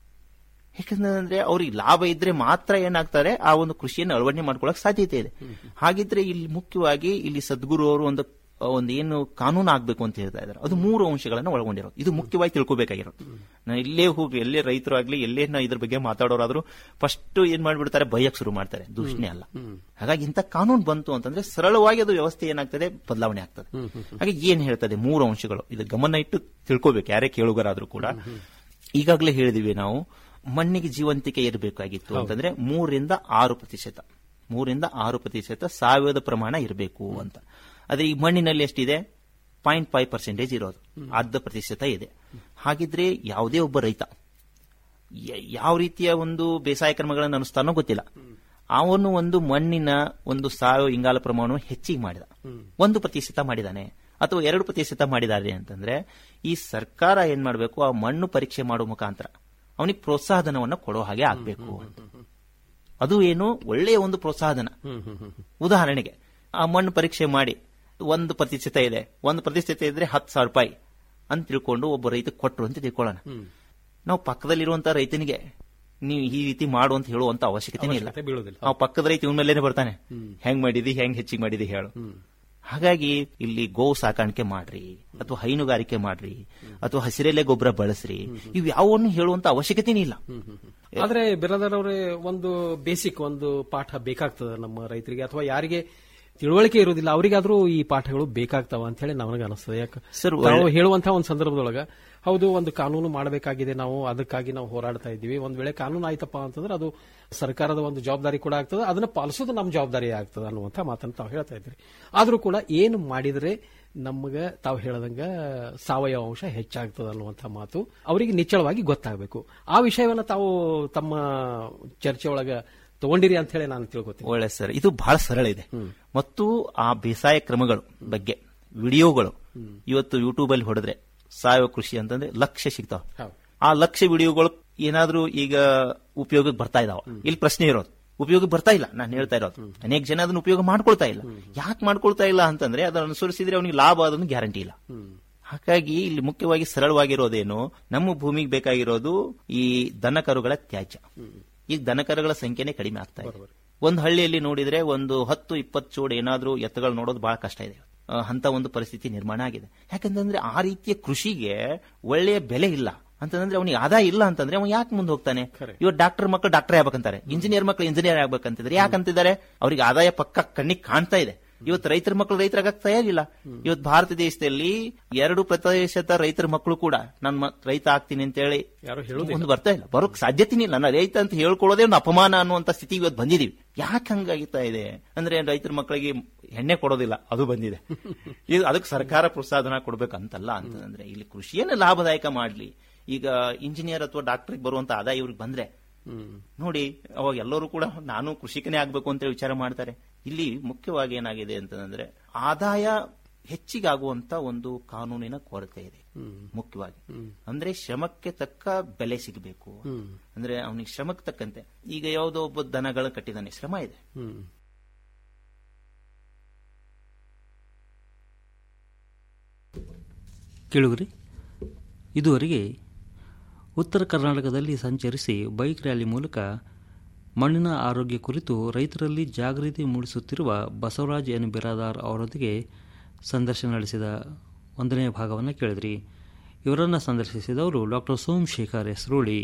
ಯಾಕಂದ್ರೆ ಅವ್ರಿಗೆ ಲಾಭ ಇದ್ರೆ ಮಾತ್ರ ಏನಾಗ್ತಾರೆ ಆ ಒಂದು ಕೃಷಿಯನ್ನು ಅಳವಡಿಕೆ ಮಾಡ್ಕೊಳ್ಳಕ್ ಸಾಧ್ಯತೆ ಇದೆ ಹಾಗಿದ್ರೆ ಇಲ್ಲಿ ಮುಖ್ಯವಾಗಿ ಇಲ್ಲಿ ಸದ್ಗುರು ಅವರು ಒಂದು ಒಂದು ಏನು ಕಾನೂನು ಆಗ್ಬೇಕು ಅಂತ ಹೇಳ್ತಾ ಇದ್ದಾರೆ ಅದು ಮೂರು ಅಂಶಗಳನ್ನ ಒಳಗೊಂಡಿರೋದು ಇದು ಮುಖ್ಯವಾಗಿ ತಿಳ್ಕೊಬೇಕಾಗಿರೋದು ನಾನು ಇಲ್ಲೇ ಹೋಗಿ ಎಲ್ಲೇ ರೈತರು ಆಗ್ಲಿ ಎಲ್ಲೇ ನಾ ಇದ್ರ ಬಗ್ಗೆ ಮಾತಾಡೋರಾದ್ರೂ ಫಸ್ಟ್ ಏನ್ ಮಾಡ್ಬಿಡ್ತಾರೆ ಭಯಕ್ ಶುರು ಮಾಡ್ತಾರೆ ದೂಷಣೆ ಅಲ್ಲ ಹಾಗಾಗಿ ಇಂಥ ಕಾನೂನು ಬಂತು ಅಂತಂದ್ರೆ ಸರಳವಾಗಿ ಅದು ವ್ಯವಸ್ಥೆ ಏನಾಗ್ತದೆ ಬದಲಾವಣೆ ಆಗ್ತದೆ ಹಾಗೆ ಏನ್ ಹೇಳ್ತದೆ ಮೂರು ಅಂಶಗಳು ಇದು ಗಮನ ಇಟ್ಟು ತಿಳ್ಕೊಬೇಕು ಯಾರೇ ಕೇಳುಗರಾದ್ರೂ ಕೂಡ ಈಗಾಗಲೇ ಹೇಳಿದಿವಿ ನಾವು ಮಣ್ಣಿಗೆ ಜೀವಂತಿಕೆ ಇರಬೇಕಾಗಿತ್ತು ಅಂತಂದ್ರೆ ಮೂರರಿಂದ ಆರು ಪ್ರತಿಶತ ಮೂರಿಂದ ಆರು ಪ್ರತಿಶತ ಸಾವಯವದ ಪ್ರಮಾಣ ಇರಬೇಕು ಅಂತ ಆದ್ರೆ ಈ ಮಣ್ಣಿನಲ್ಲಿ ಎಷ್ಟಿದೆ ಪಾಯಿಂಟ್ ಫೈವ್ ಪರ್ಸೆಂಟೇಜ್ ಇರೋದು ಅರ್ಧ ಪ್ರತಿಶತ ಇದೆ ಹಾಗಿದ್ರೆ ಯಾವುದೇ ಒಬ್ಬ ರೈತ ಯ- ಯಾವ ರೀತಿಯ ಒಂದು ಬೇಸಾಯ ಕ್ರಮಗಳನ್ನು ಅನುಷ್ಠಾನೋ ಗೊತ್ತಿಲ್ಲ ಅವನು ಒಂದು ಮಣ್ಣಿನ ಒಂದು ಸಾವಯವ ಇಂಗಾಲ ಪ್ರಮಾಣವನ್ನು ಹೆಚ್ಚಿಗೆ ಮಾಡಿದ ಒಂದು ಪ್ರತಿಶತ ಮಾಡಿದಾನೆ ಅಥವಾ ಎರಡು ಪ್ರತಿಶತ ಮಾಡಿದ್ದಾರೆ ಅಂತಂದ್ರೆ ಈ ಸರ್ಕಾರ ಏನ್ ಮಾಡಬೇಕು ಆ ಮಣ್ಣು ಪರೀಕ್ಷೆ ಮಾಡುವ ಮುಖಾಂತರ ಅವನಿಗೆ ಪ್ರೋತ್ಸಾಹಧನವನ್ನು ಕೊಡೋ ಹಾಗೆ ಆಗ್ಬೇಕು ಅಂತ ಅದು ಏನು ಒಳ್ಳೆಯ ಒಂದು ಪ್ರೋತ್ಸಾಹಧನ ಉದಾಹರಣೆಗೆ ಆ ಮಣ್ಣು ಪರೀಕ್ಷೆ ಮಾಡಿ ಒಂದು ಪ್ರತಿಶತ ಇದೆ ಒಂದು ಪ್ರತಿಶತ ಇದ್ರೆ ಹತ್ತು ಸಾವಿರ ರೂಪಾಯಿ ಅಂತ ತಿಳ್ಕೊಂಡು ಒಬ್ಬ ರೈತ ಕೊಟ್ಟರು ಅಂತ ತಿಳ್ಕೊಳ್ಳೋಣ ನಾವು ಪಕ್ಕದಲ್ಲಿರುವಂತ ರೈತನಿಗೆ ನೀವು ಈ ರೀತಿ ಮಾಡು ಅಂತ ಹೇಳುವಂತ ಅವಶ್ಯಕತೆನೇ ಇಲ್ಲ ಅವಶ್ಯಕತೆ ಬೀಳೋದಿಲ್ಲ. ಆ ಪಕ್ಕದ ರೈತ ಇವನ ಮೇಲೇನೆ ಬರ್ತಾನೆ ಹೆಂಗ್ ಮಾಡಿದಿ ಹೆಂಗ್ ಹೆಚ್ಚಿಗೆ ಮಾಡಿದಿ ಹೇಳು ಹಾಗಾಗಿ ಇಲ್ಲಿ ಗೋ ಸಾಕಾಣಿಕೆ ಮಾಡ್ರಿ ಅಥವಾ ಹೈನುಗಾರಿಕೆ ಮಾಡ್ರಿ ಅಥವಾ ಹಸಿರೆಲೆ ಗೊಬ್ಬರ ಬಳಸ್ರಿ ಇವು ಯಾವನ್ನು ಹೇಳುವಂತ ಅವಶ್ಯಕತೆನೇ ಇಲ್ಲ ಆದ್ರೆ ಬಿರಾದರ್ ಅವರೇ ಒಂದು ಬೇಸಿಕ್ ಒಂದು ಪಾಠ ಬೇಕಾಗ್ತದೆ ನಮ್ಮ ರೈತರಿಗೆ ಅಥವಾ ಯಾರಿಗೆ ತಿಳುವಳಿಕೆ ಇರುವುದಿಲ್ಲ ಅವರಿಗಾದ್ರೂ ಈ ಪಾಠಗಳು ಬೇಕಾಗ್ತಾವ ಅಂತ ಹೇಳಿ ನನಗೆ ಅನಿಸ್ತದೆ ಯಾಕೆ ಸರ್, ನಾವು ಹೇಳುವಂತಹ ಒಂದು ಸಂದರ್ಭದೊಳಗ ಹೌದು ಒಂದು ಕಾನೂನು ಮಾಡಬೇಕಾಗಿದೆ ನಾವು ಅದಕ್ಕಾಗಿ ನಾವು ಹೋರಾಡ್ತಾ ಇದ್ದೀವಿ ಒಂದ್ ವೇಳೆ ಕಾನೂನು ಆಯ್ತಪ್ಪ ಅಂತಂದ್ರೆ ಅದು ಸರ್ಕಾರದ ಒಂದು ಜವಾಬ್ದಾರಿ ಕೂಡ ಆಗ್ತದೆ ಅದನ್ನ ಪಾಲಿಸೋದು ನಮ್ಮ ಜವಾಬ್ದಾರಿ ಆಗ್ತದೆ ಅನ್ನುವಂಥ ಮಾತನ್ನು ತಾವು ಹೇಳ್ತಾ ಇದ್ರಿ ಆದ್ರೂ ಕೂಡ ಏನು ಮಾಡಿದ್ರೆ ನಮಗ ತಾವು ಹೇಳದಂಗ ಸಾವಯವ ಅಂಶ ಹೆಚ್ಚಾಗ್ತದ ಅನ್ನುವಂಥ ಮಾತು ಅವರಿಗೆ ನಿಚ್ಚಳವಾಗಿ ಗೊತ್ತಾಗಬೇಕು ಆ ವಿಷಯವನ್ನ ತಾವು ತಮ್ಮ ಚರ್ಚೆ ಒಳಗ ತಗೊಂಡಿರಿ ಅಂತ ಹೇಳಿ ನಾನು ತಿಳ್ಕೊತೀನಿ ಒಳ್ಳೆ ಸರ್ ಇದು ಬಹಳ ಸರಳ ಇದೆ ಮತ್ತು ಆ ಬೇಸಾಯ ಕ್ರಮಗಳು ಬಗ್ಗೆ ವಿಡಿಯೋಗಳು ಇವತ್ತು ಯೂಟ್ಯೂಬ್ ಅಲ್ಲಿ ಹೊಡೆದ್ರೆ ಸಾವಯವ ಕೃಷಿ ಅಂತಂದ್ರೆ ಲಕ್ಷ ಸಿಗ್ತಾವ ಹೌದು. ಆ ಲಕ್ಷ ವಿಡಿಯೋಗಳು ಏನಾದ್ರೂ ಈಗ ಉಪಯೋಗಕ್ಕೆ ಬರ್ತಾ ಇದಾವ ಇಲ್ಲಿ ಪ್ರಶ್ನೆ ಇರೋದು ಉಪಯೋಗಕ್ಕೆ ಬರ್ತಾ ಇಲ್ಲ ನಾನು ಹೇಳ್ತಾ ಇರೋದು ಅನೇಕ ಜನ ಅದನ್ನ ಉಪಯೋಗ ಮಾಡ್ಕೊಳ್ತಾ ಇಲ್ಲ ಯಾಕೆ ಮಾಡ್ಕೊಳ್ತಾ ಇಲ್ಲ ಅಂತಂದ್ರೆ ಅದನ್ನ ಅನುಸರಿಸಿದ್ರೆ ಅವನಿಗೆ ಲಾಭ ಅದನ್ನು ಗ್ಯಾರಂಟಿ ಇಲ್ಲ ಹಾಗಾಗಿ ಇಲ್ಲಿ ಮುಖ್ಯವಾಗಿ ಸರಳವಾಗಿರೋದೇನು ನಮ್ಮ ಭೂಮಿಗೆ ಬೇಕಾಗಿರೋದು ಈ ದನ ಕರುಗಳ ತ್ಯಾಜ್ಯ ಈಗ ದನ ಕರುಗಳ ಸಂಖ್ಯೆನೇ ಕಡಿಮೆ ಆಗ್ತಾ ಇದೆ ಒಂದು ಹಳ್ಳಿಯಲ್ಲಿ ನೋಡಿದ್ರೆ ಒಂದು ಹತ್ತು ಇಪ್ಪತ್ತು ಚೋಡ್ ಏನಾದ್ರೂ ಎತ್ತುಗಳು ನೋಡೋದು ಬಹಳ ಕಷ್ಟ ಇದೆ ಆ, ಅಂತ ಒಂದು ಪರಿಸ್ಥಿತಿ ನಿರ್ಮಾಣ ಆಗಿದೆ ಯಾಕಂತಂದ್ರೆ ಆ ರೀತಿಯ ಕೃಷಿಗೆ ಒಳ್ಳೆಯ ಬೆಲೆ ಇಲ್ಲ ಅಂತಂದ್ರೆ ಅವನಿಗೆ ಆದಾಯ ಇಲ್ಲ ಅಂತಂದ್ರೆ ಅವ್ನು ಯಾಕೆ ಮುಂದೆ ಹೋಗ್ತಾನೆ ಇವತ್ತು ಡಾಕ್ಟರ್ ಮಕ್ಕಳು ಡಾಕ್ಟರ್ ಆಗ್ಬೇಕಂತಾರೆ ಇಂಜಿನಿಯರ್ ಮಕ್ಕಳು ಇಂಜಿನಿಯರ್ ಆಗ್ಬೇಕಂತಿದ್ರೆ ಯಾಕಂತಿದ್ದಾರೆ ಅವ್ರಿಗೆ ಆದಾಯ ಪಕ್ಕ ಕಣ್ಣಿಗೆ ಕಾಣ್ತಾ ಇದೆ ಇವತ್ತು ರೈತರ ಮಕ್ಕಳು ರೈತರಾಗಕ್ಕೆ ತಯಾರಿಲ್ಲ ಇವತ್ತು ಭಾರತ ದೇಶದಲ್ಲಿ ಎರಡು ಪ್ರತಿಶತ ರೈತರ ಮಕ್ಕಳು ಕೂಡ ನನ್ನ ರೈತ ಆಗ್ತೀನಿ ಅಂತ ಹೇಳಿ ಯಾರು ಹೇಳೋದಿಲ್ಲ. ಒಂದು ಬರ್ತಾ ಇಲ್ಲ ಬರೋಕ್ ಸಾಧ್ಯತೆನೇ ಇಲ್ಲ ನಾನು ರೈತ ಅಂತ ಹೇಳ್ಕೊಳ್ಳೋದೇ ಒಂದು ಅಪಮಾನ ಅನ್ನುವಂತ ಸ್ಥಿತಿ ಇವತ್ತು ಬಂದಿದೀವಿ ಯಾಕೆ ಹಂಗಾಗಿತ್ತಾ ಇದೆ ಅಂದ್ರೆ ರೈತರ ಮಕ್ಕಳಿಗೆ ಎಣ್ಣೆ ಕೊಡೋದಿಲ್ಲ ಅದು ಬಂದಿದೆ ಇದು ಅದಕ್ಕೆ ಸರ್ಕಾರ ಪ್ರೋತ್ಸಾಹನ ಕೊಡ್ಬೇಕಂತಲ್ಲ ಅಂತಂದ್ರೆ ಇಲ್ಲಿ ಕೃಷಿಯನ್ನು ಲಾಭದಾಯಕ ಮಾಡ್ಲಿ ಈಗ ಇಂಜಿನಿಯರ್ ಅಥವಾ ಡಾಕ್ಟರ್ಗೆ ಬರುವಂತ ಆದಾಯ ಇವ್ರಿಗೆ ಬಂದ್ರೆ ನೋಡಿ ಅವಾಗ ಎಲ್ಲರೂ ಕೂಡ ನಾನು ಕೃಷಿಕನೇ ಆಗ್ಬೇಕು ಅಂತ ವಿಚಾರ ಮಾಡ್ತಾರೆ ಇಲ್ಲಿ ಮುಖ್ಯವಾಗಿ ಏನಾಗಿದೆ ಅಂತಂದ್ರೆ ಆದಾಯ ಹೆಚ್ಚಿಗಾಗುವಂತ ಒಂದು ಕಾನೂನಿನ ಕೊರತೆ ಇದೆ ಮುಖ್ಯವಾಗಿ ಅಂದ್ರೆ ಶ್ರಮಕ್ಕೆ ತಕ್ಕ ಬೆಲೆ ಸಿಗಬೇಕು ಅಂದ್ರೆ ಅವನಿಗೆ ಶ್ರಮಕ್ಕೆ ತಕ್ಕಂತೆ ಈಗ ಯಾವುದೋ ಒಬ್ಬ ದನಗಳು ಕಟ್ಟಿದಾನೆ ಶ್ರಮ ಇದೆ ಕೇಳುಗರಿ ಇದುವರೆಗೆ ಉತ್ತರ ಕರ್ನಾಟಕದಲ್ಲಿ ಸಂಚರಿಸಿ ಬೈಕ್ ರ್ಯಾಲಿ ಮೂಲಕ ಮಣ್ಣಿನ ಆರೋಗ್ಯ ಕುರಿತು ರೈತರಲ್ಲಿ ಜಾಗೃತಿ ಮೂಡಿಸುತ್ತಿರುವ ಬಸವರಾಜ್ ಎನ್ ಬಿರಾದಾರ್ ಅವರೊಂದಿಗೆ ಸಂದರ್ಶನ ನಡೆಸಿದ ಒಂದನೇ ಭಾಗವನ್ನು ಕೇಳಿದ್ರಿ ಇವರನ್ನು ಸಂದರ್ಶಿಸಿದವರು ಡಾಕ್ಟರ್ ಸೋಮಶೇಖರ್ ಹೆಸರೋಳಿ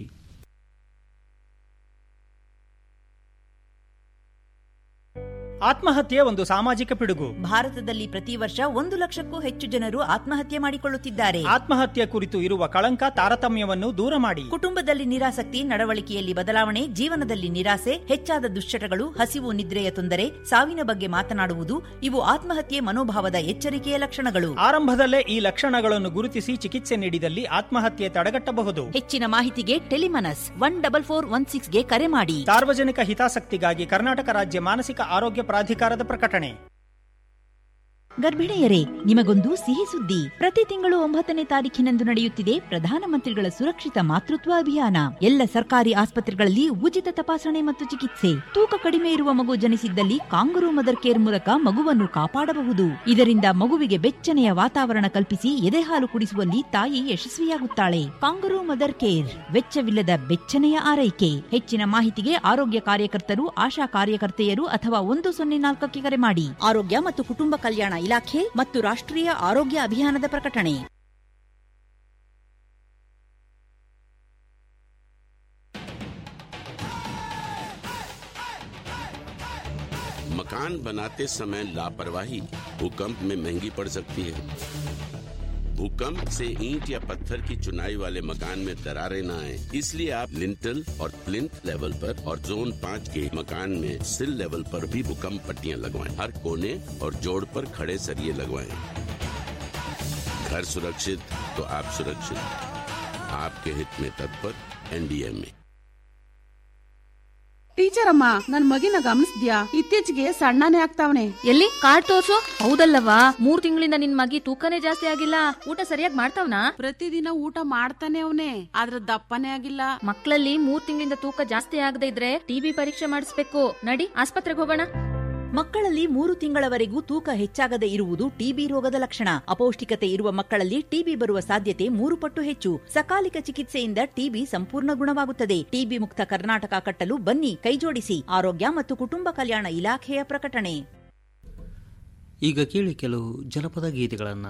ಆತ್ಮಹತ್ಯೆ ಒಂದು ಸಾಮಾಜಿಕ ಪಿಡುಗು ಭಾರತದಲ್ಲಿ ಪ್ರತಿ ವರ್ಷ ಒಂದು ಲಕ್ಷಕ್ಕೂ ಹೆಚ್ಚು ಜನರು ಆತ್ಮಹತ್ಯೆ ಮಾಡಿಕೊಳ್ಳುತ್ತಿದ್ದಾರೆ ಆತ್ಮಹತ್ಯೆ ಕುರಿತು ಇರುವ ಕಳಂಕ ತಾರತಮ್ಯವನ್ನು ದೂರ ಮಾಡಿ ಕುಟುಂಬದಲ್ಲಿ ನಿರಾಸಕ್ತಿ ನಡವಳಿಕೆಯಲ್ಲಿ ಬದಲಾವಣೆ ಜೀವನದಲ್ಲಿ ನಿರಾಸೆ ಹೆಚ್ಚಾದ ದುಶ್ಚಟಗಳು ಹಸಿವು ನಿದ್ರೆಯ ತೊಂದರೆ ಸಾವಿನ ಬಗ್ಗೆ ಮಾತನಾಡುವುದು ಇವು ಆತ್ಮಹತ್ಯೆ ಮನೋಭಾವದ ಎಚ್ಚರಿಕೆಯ ಲಕ್ಷಣಗಳು ಆರಂಭದಲ್ಲೇ ಈ ಲಕ್ಷಣಗಳನ್ನು ಗುರುತಿಸಿ ಚಿಕಿತ್ಸೆ ನೀಡಿದಲ್ಲಿ ಆತ್ಮಹತ್ಯೆ ತಡೆಗಟ್ಟಬಹುದು ಹೆಚ್ಚಿನ ಮಾಹಿತಿಗೆ TeleMANAS one double four one ಸಿಕ್ಸ್ಗೆ ಕರೆ ಮಾಡಿ ಸಾರ್ವಜನಿಕ ಹಿತಾಸಕ್ತಿಗಾಗಿ ಕರ್ನಾಟಕ ರಾಜ್ಯ ಮಾನಸಿಕ ಆರೋಗ್ಯ ಪ್ರಾಧಿಕಾರದ ಪ್ರಕಟಣೆ ಗರ್ಭಿಣಿಯರೇ ನಿಮಗೊಂದು ಸಿಹಿ ಸುದ್ದಿ ಪ್ರತಿ ತಿಂಗಳು ಒಂಬತ್ತನೇ ತಾರೀಖಿನಂದು ನಡೆಯುತ್ತಿದೆ ಪ್ರಧಾನಮಂತ್ರಿಗಳ ಸುರಕ್ಷಿತ ಮಾತೃತ್ವ ಅಭಿಯಾನ ಎಲ್ಲ ಸರ್ಕಾರಿ ಆಸ್ಪತ್ರೆಗಳಲ್ಲಿ ಉಚಿತ ತಪಾಸಣೆ ಮತ್ತು ಚಿಕಿತ್ಸೆ ತೂಕ ಕಡಿಮೆ ಇರುವ ಮಗು ಜನಿಸಿದ್ದಲ್ಲಿ ಕಾಂಗರೂ ಮದರ್ ಕೇರ್ ಮೂಲಕ ಮಗುವನ್ನು ಕಾಪಾಡಬಹುದು ಇದರಿಂದ ಮಗುವಿಗೆ ಬೆಚ್ಚನೆಯ ವಾತಾವರಣ ಕಲ್ಪಿಸಿ ಎದೆಹಾಲು ಕುಡಿಸುವಲ್ಲಿ ತಾಯಿ ಯಶಸ್ವಿಯಾಗುತ್ತಾಳೆ ಕಾಂಗರೂ ಮದರ್ ಕೇರ್ ವೆಚ್ಚವಿಲ್ಲದ ಬೆಚ್ಚನೆಯ ಆರೈಕೆ ಹೆಚ್ಚಿನ ಮಾಹಿತಿಗೆ ಆರೋಗ್ಯ ಕಾರ್ಯಕರ್ತರು ಆಶಾ ಕಾರ್ಯಕರ್ತೆಯರು ಅಥವಾ ಒಂದು ಸೊನ್ನೆ ನಾಲ್ಕಕ್ಕೆ ಕರೆ ಮಾಡಿ ಆರೋಗ್ಯ ಮತ್ತು ಕುಟುಂಬ ಕಲ್ಯಾಣ ಇಲಾಖೆ ಮತ್ತು ರಾಷ್ಟ್ರೀಯ ಆರೋಗ್ಯ ಅಭಿಯಾನದ ಪ್ರಕಟಣೆ मकान बनाते समय लापरवाही भूकंप में महंगी पड़ सकती है भूकंप से ईंट या पत्थर की चुनाई वाले मकान में दरारें न आए इसलिए आप लिंटल और प्लिंथ लेवल पर और जोन पाँच के मकान में सिल लेवल पर भी भूकंप पट्टियां लगवाएं हर कोने और जोड़ पर खड़े सरिये लगवाएं घर सुरक्षित तो आप सुरक्षित आपके हित में तत्पर एनडीएमए ಟೀಚರ್ ಅಮ್ಮ ನನ್ ಮಗಿನ ಗಮನಿಸ್ದ್ಯಾ ಇತ್ತೀಚೆಗೆ ಸಣ್ಣನೇ ಆಗ್ತಾವನೆ ಎಲ್ಲಿ ಕಾರ್ಡ್ ತೋರ್ಸು ಹೌದಲ್ಲವಾ ಮೂರ್ ತಿಂಗಳಿಂದ ನಿನ್ ಮಗಿ ತೂಕನೇ ಜಾಸ್ತಿ ಆಗಿಲ್ಲ ಊಟ ಸರಿಯಾಗಿ ಮಾಡ್ತಾವ್ನಾ ಪ್ರತಿದಿನ ಊಟ ಮಾಡ್ತಾನೆ ಅವನೇ ಆದ್ರ ದಪ್ಪನೇ ಆಗಿಲ್ಲ ಮಕ್ಕಳಲ್ಲಿ ಮೂರ್ ತಿಂಗಳಿಂದ ತೂಕ ಜಾಸ್ತಿ ಆಗದೆ ಇದ್ರೆ ಟಿಬಿ ಪರೀಕ್ಷೆ ಮಾಡಿಸ್ಬೇಕು ನಡಿ ಆಸ್ಪತ್ರೆಗೆ ಹೋಗೋಣ ಮಕ್ಕಳಲ್ಲಿ ಮೂರು ತಿಂಗಳವರೆಗೂ ತೂಕ ಹೆಚ್ಚಾಗದೆ ಇರುವುದು ಟಿಬಿ ರೋಗದ ಲಕ್ಷಣ ಅಪೌಷ್ಟಿಕತೆ ಇರುವ ಮಕ್ಕಳಲ್ಲಿ ಟಿಬಿ ಬರುವ ಸಾಧ್ಯತೆ ಮೂರು ಪಟ್ಟು ಹೆಚ್ಚು ಸಕಾಲಿಕ ಚಿಕಿತ್ಸೆಯಿಂದ ಟಿಬಿ ಸಂಪೂರ್ಣ ಗುಣವಾಗುತ್ತದೆ ಟಿಬಿ ಮುಕ್ತ ಕರ್ನಾಟಕ ಕಟ್ಟಲು ಬನ್ನಿ ಕೈಜೋಡಿಸಿ ಆರೋಗ್ಯ ಮತ್ತು ಕುಟುಂಬ ಕಲ್ಯಾಣ ಇಲಾಖೆಯ ಪ್ರಕಟಣೆ ಈಗ ಕೇಳಿ ಕೆಲವು ಜನಪದ ಗೀತೆಗಳನ್ನು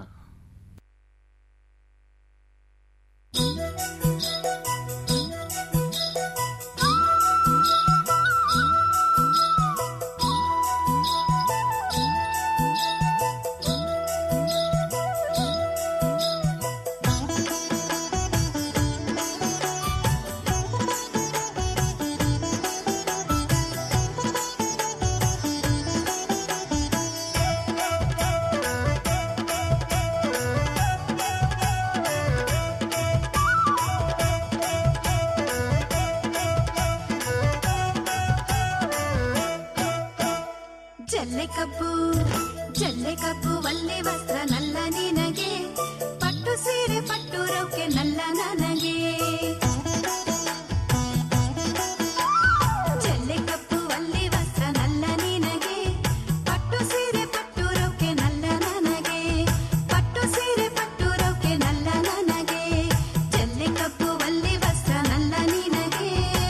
ನನಗೆ ಜಲ್ಲೆ ಕಪ್ಪು ಅಲ್ಲಿ ವಸ್ತ್ರ ನಲ್ಲ ನಿನಗೆ ಪಟ್ಟು ಸೀರೆ ಪಟ್ಟು ರೌಕೆ ನಲ್ಲ ನನಗೆ ಪಟ್ಟು ಸೀರೆ ಪಟ್ಟು ರೌಕೆ ನಲ್ಲ ನನಗೆ ಜಲ್ಲೆ ಕಪ್ಪು ಅಲ್ಲಿ ವಸ್ತ್ರ ನಲ್ಲ ನಿನಗೆ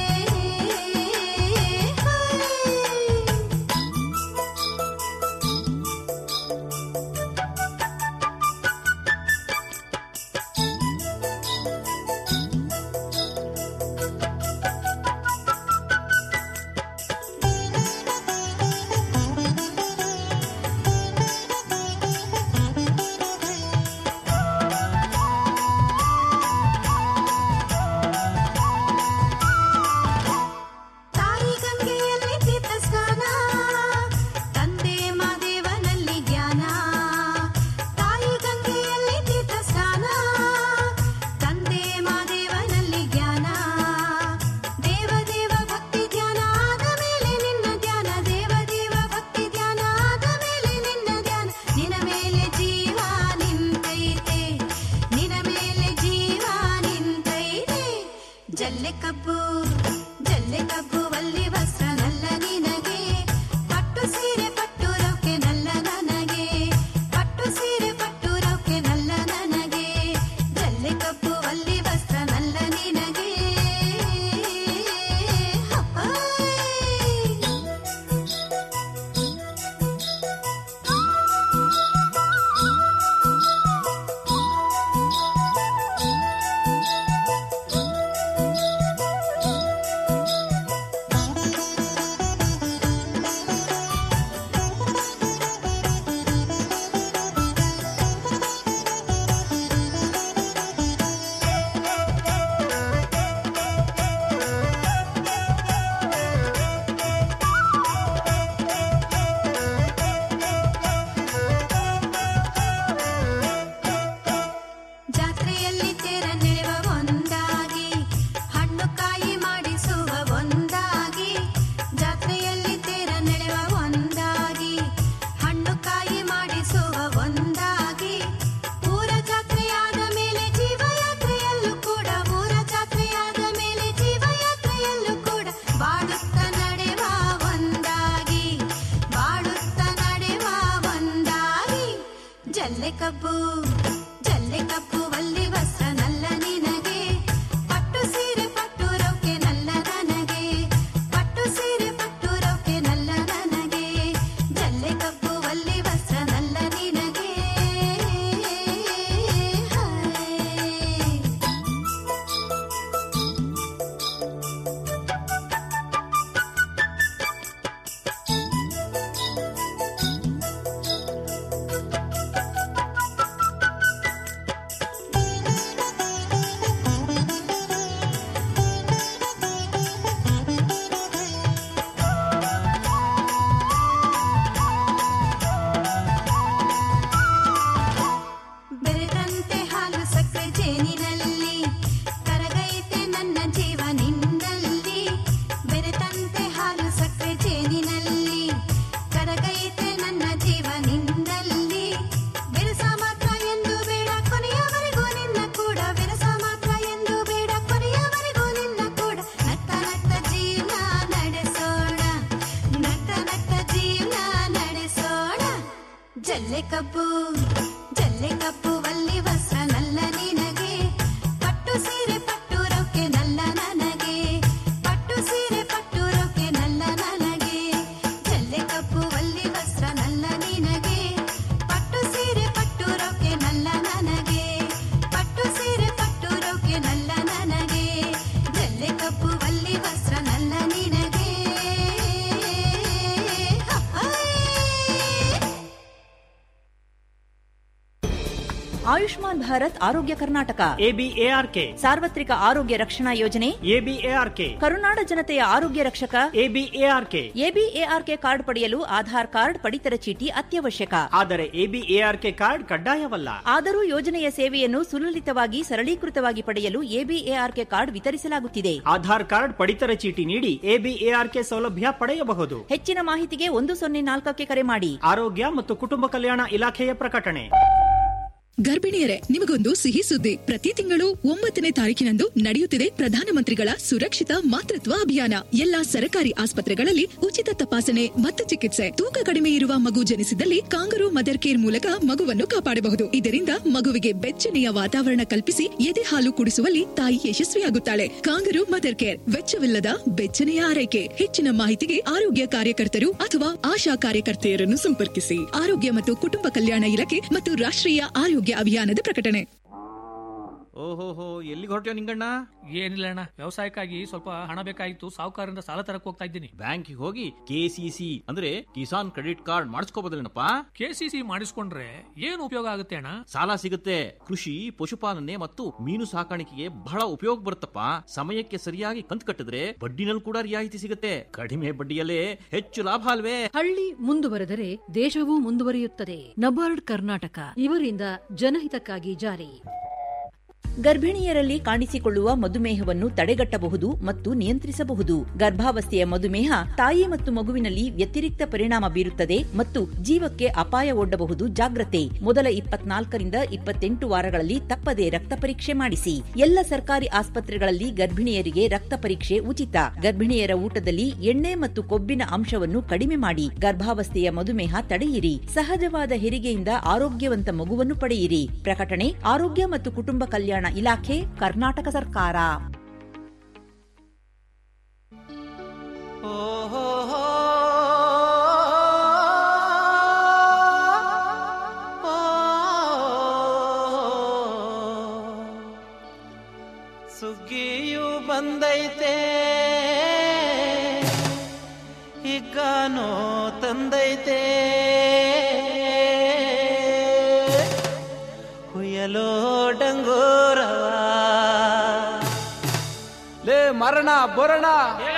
ತಾಯಿ ಗಂಗೆಯಲ್ಲಿ ತೀರ್ಥ ಸ್ನಾನ ತಂದೆ ಮಾದೇವನಲ್ಲಿ ಜ್ಞಾನ ತಾಯಿ ಗಂಗೆಯಲ್ಲಿ ತೀರ್ಥ ಸ್ನಾನ ತಂದೆ ಮಾದೇವನಲ್ಲಿ ಜ್ಞಾನ ದೇವ ದೇವ ಭಕ್ತಿ ಧ್ಯಾನ ಆದ ಮೇಲೆ ನಿನ್ನ ಧ್ಯಾನ ದೇವ ದೇವ ಭಕ್ತಿ ಧ್ಯಾನ ಆದ ಮೇಲೆ ನಿನ್ನ ಧ್ಯಾನ ನಿನ ಮೇಲೆ ಜೀವ ನಿಂತೈತೆ ನಿನ ಮೇಲೆ ಜೀವ ನಿಂತೈತೆ ಜಲ್ಲೆ ಕಬ್ಬು ಜಲ್ಲೆ ಕಬ್ಬು ಅಲ್ಲಿ ವಸ್ತ್ರ ನಲ್ಲ ನಿನಗೆ ಪಟ್ಟು ಸೀರೆ ಪಟ್ಟು ರೌಕೆ ನಲ್ಲ ನನಗೆ ಪಟ್ಟು ಸೀರೆ ಪಟ್ಟು ರೌಕೆ ನಲ್ಲ ನನಗೆ ಜಲ್ಲೆ ಕಬ್ಬು ಅಲ್ಲಿ ವಸ್ತ್ರ ನಲ್ಲ ನಿನಗೆ ಜಾತ್ರೆಯಲ್ಲಿ ತೇರ ನೆಳೆವ ಒಂದಾಗಿ ಹಣ್ಣು ಕಾಯಿ ಮಾಡಿಸುವ ಒಂದಾಗಿ ಜಾತ್ರೆಯಲ್ಲಿ ತೇರ ನೆಳೆವ ಒಂದಾಗಿ ಹಣ್ಣು ಕಾಯಿ ಮಾಡಿಸುವ ಒಂದಾಗಿ ಊರ ಜಾತ್ರೆಯಾದ ಮೇಲೆ ಜೀವಯಾತ್ರೆಯಲ್ಲೂ ಕೂಡ ಊರ ಜಾತ್ರೆಯಾದ ಮೇಲೆ ಜೀವಯಾತ್ರೆಯಲ್ಲೂ ಕೂಡ ಬಾಡುತ್ತ ನಡೆವ ಒಂದಾಗಿ ಬಾಡುತ್ತ ನಡೆವ ಒಂದಾಗಿ ಜಲ್ಲೆ ಕಬ್ಬು ಜಲ್ಲೆ ಕಪ್ಪು ಅಲ್ಲಿ ವಸ್ತ್ರ ನಲ್ಲ ನಿನಗೆ ಪಟ್ಟು ಸೀರೆ ಪಟ್ಟು ರೌಕೆ ನಲ್ಲ ನನಗೆ ಪಟ್ಟು ಸೀರೆ ಪಟ್ಟು ರೌಕೆ ನಲ್ಲ ನನಗೆ ಜಲ್ಲೆ ಕಪ್ಪು ಅಲ್ಲಿ ವಸ್ತ್ರ ನಲ್ಲ ನಿನಗೆ ಬೆರೆತಂತೆ ಹಾಲು ಸಕ್ಕರೆ ಜೇನಿನಲ್ಲಿ ಕರಗೈತೆ ನನ್ನ ಜೀವ ನಿನ್ನಲ್ಲಿ ಬೆರೆತಂತೆ ಹಾಲು ಸಕ್ಕರೆ ಜೇನಿನಲ್ಲಿ ಕರಗೈತೆ ನನ್ನ ಜೀವ ನಿನ್ನಲ್ಲಿ ಬೆರಸ ಮಾತ್ರ ಎಂದು ಬೇಡ ಕೊನೆಯವರೆಗೂ ನಿನ್ನ ಕೂಡ ಬೆರಸ ಮಾತ್ರ ಎಂದು ಬೇಡ ಕೊನೆಯವರೆಗೂ ನಿನ್ನ ಕೂಡ ನಕ್ಕ ನಕ್ಕ ಜೀವನ ನಡೆಸೋಣ ನಕ್ಕ ನಕ್ಕ ಜೀವನ ನಡೆಸೋಣ ಜಲ್ಲೆ ಕಬ್ಬು ಜಲ್ಲೆ ಕಬ್ಬು ಅಲ್ಲಿ ವಸ್ತ್ರ ನಲ್ಲ ನಿನಗೆ ಪಟ್ಟು ಸೀರೆ ಪಟ್ಟು ರೊಕ್ಕೆ ನಲ್ಲ ನನಗೆ ಪಟ್ಟು ಸೀರೆ ಪಟ್ಟು ರೊಕ್ಕೆ ನಲ್ಲ ನನಗೆ ಜಲ್ಲೆ ಕಬ್ಬು ಅಲ್ಲಿ ವಸ್ತ್ರ ನಲ್ಲ ನಿನಗೆ ಪಟ್ಟು ಸೀರೆ ಪಟ್ಟು ರೊಕ್ಕೆ ನಲ್ಲ ನನಗೆ ಪಟ್ಟು ಸೀರೆ ಪಟ್ಟು ರೊಕ್ಕೆ ನಲ್ಲ ನನಗೆ ಜಲ್ಲೆ ಕಬ್ಬು ಅಲ್ಲಿ ವಸ್ತ್ರ ನಲ್ಲ ನಿನಗೆ ಆಯುಷ್ಮಾನ್ ಭಾರತ್ ಆರೋಗ್ಯ ಕರ್ನಾಟಕ ಎಬಿಎಆರ್ಕೆ ಸಾರ್ವತ್ರಿಕ ಆರೋಗ್ಯ ರಕ್ಷಣಾ ಯೋಜನೆ ಎಬಿಎಆರ್ಕೆ ಕರುನಾಡ ಜನತೆಯ ಆರೋಗ್ಯ ರಕ್ಷಕ ಎಬಿಎಆರ್ಕೆ ಎಬಿಎಆರ್ಕೆ ಕಾರ್ಡ್ ಪಡೆಯಲು ಆಧಾರ್ ಕಾರ್ಡ್ ಪಡಿತರ ಚೀಟಿ ಅತ್ಯವಶ್ಯಕ ಆದರೆ ಎಬಿಎಆರ್ಕೆ ಕಾರ್ಡ್ ಕಡ್ಡಾಯವಲ್ಲ ಆದರೂ ಯೋಜನೆಯ ಸೇವೆಯನ್ನು ಸುಲಲಿತವಾಗಿ ಸರಳೀಕೃತವಾಗಿ ಪಡೆಯಲು ಎಬಿಎಆರ್ಕೆ ಕಾರ್ಡ್ ವಿತರಿಸಲಾಗುತ್ತಿದೆ ಆಧಾರ್ ಕಾರ್ಡ್ ಪಡಿತರ ಚೀಟಿ ನೀಡಿ ಎಬಿಎಆರ್ಕೆ ಸೌಲಭ್ಯ ಪಡೆಯಬಹುದು ಹೆಚ್ಚಿನ ಮಾಹಿತಿಗೆ ಒಂದು ಸೊನ್ನೆ ನಾಲ್ಕಕ್ಕೆ ಕರೆ ಮಾಡಿ ಆರೋಗ್ಯ ಮತ್ತು ಕುಟುಂಬ ಕಲ್ಯಾಣ ಇಲಾಖೆಯ ಪ್ರಕಟಣೆ ಗರ್ಭಿಣಿಯರೇ ನಿಮಗೊಂದು ಸಿಹಿ ಸುದ್ದಿ ಪ್ರತಿ ತಿಂಗಳು ಒಂಬತ್ತನೇ ತಾರೀಕಿನಂದು ನಡೆಯುತ್ತಿದೆ ಪ್ರಧಾನಮಂತ್ರಿಗಳ ಸುರಕ್ಷಿತ ಮಾತೃತ್ವ ಅಭಿಯಾನ ಎಲ್ಲಾ ಸರಕಾರಿ ಆಸ್ಪತ್ರೆಗಳಲ್ಲಿ ಉಚಿತ ತಪಾಸಣೆ ಮತ್ತು ಚಿಕಿತ್ಸೆ ತೂಕ ಕಡಿಮೆ ಇರುವ ಮಗು ಜನಿಸಿದಲ್ಲಿ ಕಾಂಗರು ಮದರ್ ಕೇರ್ ಮೂಲಕ ಮಗುವನ್ನು ಕಾಪಾಡಬಹುದು ಇದರಿಂದ ಮಗುವಿಗೆ ಬೆಚ್ಚನೆಯ ವಾತಾವರಣ ಕಲ್ಪಿಸಿ ಎದೆ ಹಾಲು ಕುಡಿಸುವಲ್ಲಿ ತಾಯಿ ಯಶಸ್ವಿಯಾಗುತ್ತಾಳೆ ಕಾಂಗರು ಮದರ್ ಕೇರ್ ವೆಚ್ಚವಿಲ್ಲದ ಬೆಚ್ಚನೆಯ ಆರೈಕೆ ಹೆಚ್ಚಿನ ಮಾಹಿತಿಗೆ ಆರೋಗ್ಯ ಕಾರ್ಯಕರ್ತರು ಅಥವಾ ಆಶಾ ಕಾರ್ಯಕರ್ತೆಯರನ್ನು ಸಂಪರ್ಕಿಸಿ ಆರೋಗ್ಯ ಮತ್ತು ಕುಟುಂಬ ಕಲ್ಯಾಣ ಇಲಾಖೆ ಮತ್ತು ರಾಷ್ಟ್ರೀಯ ಆರೋಗ್ಯ ಅಭಿಯಾನದ ಪ್ರಕಟಣೆ ಓಹೋಹೋ ಎಲ್ಲಿಗೆ ಹೊರಟ್ಯೋ ನಿಂಗಣ್ಣ ಏನಿಲ್ಲ ಅಣ್ಣ ವ್ಯವಸಾಯಕ್ಕಾಗಿ ಸ್ವಲ್ಪ ಹಣ ಬೇಕಾಗಿತ್ತು ಸಾಹುಕಾರರಿಂದ ಸಾಲ ತರಕ್ ಹೋಗ್ತಾ ಇದ್ದೀನಿ ಬ್ಯಾಂಕಿಗೆ ಹೋಗಿ ಕೆಸಿಸಿ ಅಂದ್ರೆ ಕಿಸಾನ್ ಕ್ರೆಡಿಟ್ ಕಾರ್ಡ್ ಮಾಡಿಸ್ಕೋಬೋದಲ್ಲೇನಪ್ಪ ಕೆಸಿಸಿ ಮಾಡಿಸ್ಕೊಂಡ್ರೆ ಏನು ಉಪಯೋಗ ಆಗುತ್ತೆ ಅಣ್ಣ ಸಾಲ ಸಿಗುತ್ತೆ ಕೃಷಿ ಪಶುಪಾಲನೆ ಮತ್ತು ಮೀನು ಸಾಕಾಣಿಕೆಗೆ ಬಹಳ ಉಪಯೋಗ ಬರುತ್ತಪ್ಪ ಸಮಯಕ್ಕೆ ಸರಿಯಾಗಿ ಕಂತು ಕಟ್ಟಿದ್ರೆ ಬಡ್ಡಿನಲ್ಲಿ ಕೂಡ ರಿಯಾಯಿತಿ ಸಿಗುತ್ತೆ ಕಡಿಮೆ ಬಡ್ಡಿಯಲ್ಲೇ ಹೆಚ್ಚು ಲಾಭ ಅಲ್ವೇ ಹಳ್ಳಿ ಮುಂದುವರೆದರೆ ದೇಶವೂ ಮುಂದುವರಿಯುತ್ತದೆ ನಬಾರ್ಡ್ ಕರ್ನಾಟಕ ಇವರಿಂದ ಜನಹಿತಕ್ಕಾಗಿ ಜಾರಿ ಗರ್ಭಿಣಿಯರಲ್ಲಿ ಕಾಣಿಸಿಕೊಳ್ಳುವ ಮಧುಮೇಹವನ್ನು ತಡೆಗಟ್ಟಬಹುದು ಮತ್ತು ನಿಯಂತ್ರಿಸಬಹುದು ಗರ್ಭಾವಸ್ಥೆಯ ಮಧುಮೇಹ ತಾಯಿ ಮತ್ತು ಮಗುವಿನಲ್ಲಿ ವ್ಯತಿರಿಕ್ತ ಪರಿಣಾಮ ಬೀರುತ್ತದೆ ಮತ್ತು ಜೀವಕ್ಕೆ ಅಪಾಯ ಒಡ್ಡಬಹುದು ಜಾಗ್ರತೆ ಮೊದಲ ಇಪ್ಪತ್ನಾಲ್ಕರಿಂದ ಇಪ್ಪತ್ತೆಂಟು ವಾರಗಳಲ್ಲಿ ತಪ್ಪದೆ ರಕ್ತ ಪರೀಕ್ಷೆ ಮಾಡಿಸಿ ಎಲ್ಲ ಸರ್ಕಾರಿ ಆಸ್ಪತ್ರೆಗಳಲ್ಲಿ ಗರ್ಭಿಣಿಯರಿಗೆ ರಕ್ತ ಪರೀಕ್ಷೆ ಉಚಿತ ಗರ್ಭಿಣಿಯರ ಊಟದಲ್ಲಿ ಎಣ್ಣೆ ಮತ್ತು ಕೊಬ್ಬಿನ ಅಂಶವನ್ನು ಕಡಿಮೆ ಮಾಡಿ ಗರ್ಭಾವಸ್ಥೆಯ ಮಧುಮೇಹ ತಡೆಯಿರಿ ಸಹಜವಾದ ಹೆರಿಗೆಯಿಂದ ಆರೋಗ್ಯವಂತ ಮಗುವನ್ನು ಪಡೆಯಿರಿ ಪ್ರಕಟಣೆ ಆರೋಗ್ಯ ಮತ್ತು ಕುಟುಂಬ ಕಲ್ಯಾಣ ಇಲಾಖೆ ಕರ್ನಾಟಕ ಸರ್ಕಾರ ಸುಗ್ಗಿಯು ಬಂದೈತೆ ಹಿಗ್ಗಾನೋ ತಂದೈತೆ ಹುಯ್ಯಲೋ ಡಂಗೋರವ ಲೇ ಮರಣ ಬರೋಣ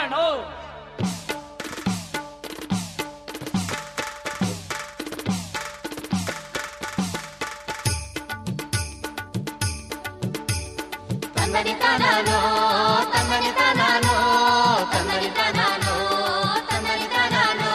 ತನ್ನಡಿ ತಾನಾನೋ ತನ್ನಡಿ ತಾನಾನೋ ತನ್ನಡಿ ತಾನಾನೋ ತನ್ನಡಿ ತಾನಾನೋ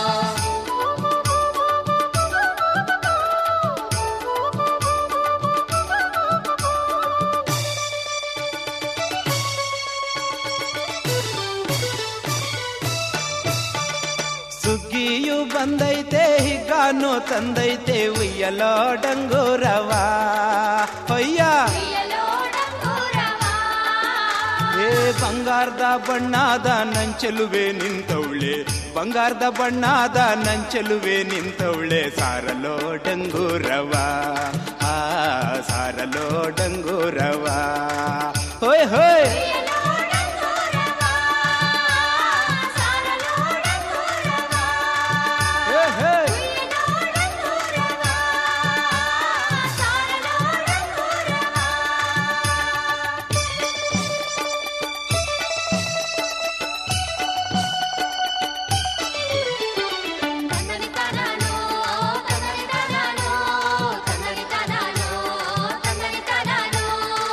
ಸುಗ್ಗಿಯು ಬಂದೈತೆ ಹಿಗ್ಗಾನೋ ತಂದೈತೆ ಉಯ್ಯಲೋ ಡಂಗೋರವ ಹೊಯ್ಯ ಏ ಬಂಗಾರದ ಬಣ್ಣದ ನಂಚಲುವೆ ನಿಂತವಳೆ ಬಂಗಾರದ ಬಣ್ಣದ ನಂಚಲುವೆ ನಿಂತವಳೆ ಸಾರಲೋ ಡಂಗೂರವ ಆ ಸಾರಲೋ ಡಂಗೂರವ ಹೋಯ್ ಹೋಯ್ ಹೇ, ಹೇ. ತನ್ನಡಿ ತಾನಾನೋ ತನ್ನಡಿ ತಾನಾನೋ ತನ್ನಡಿ ತಾನಾನೋ ತನ್ನಡಿ ತಾನಾನೋ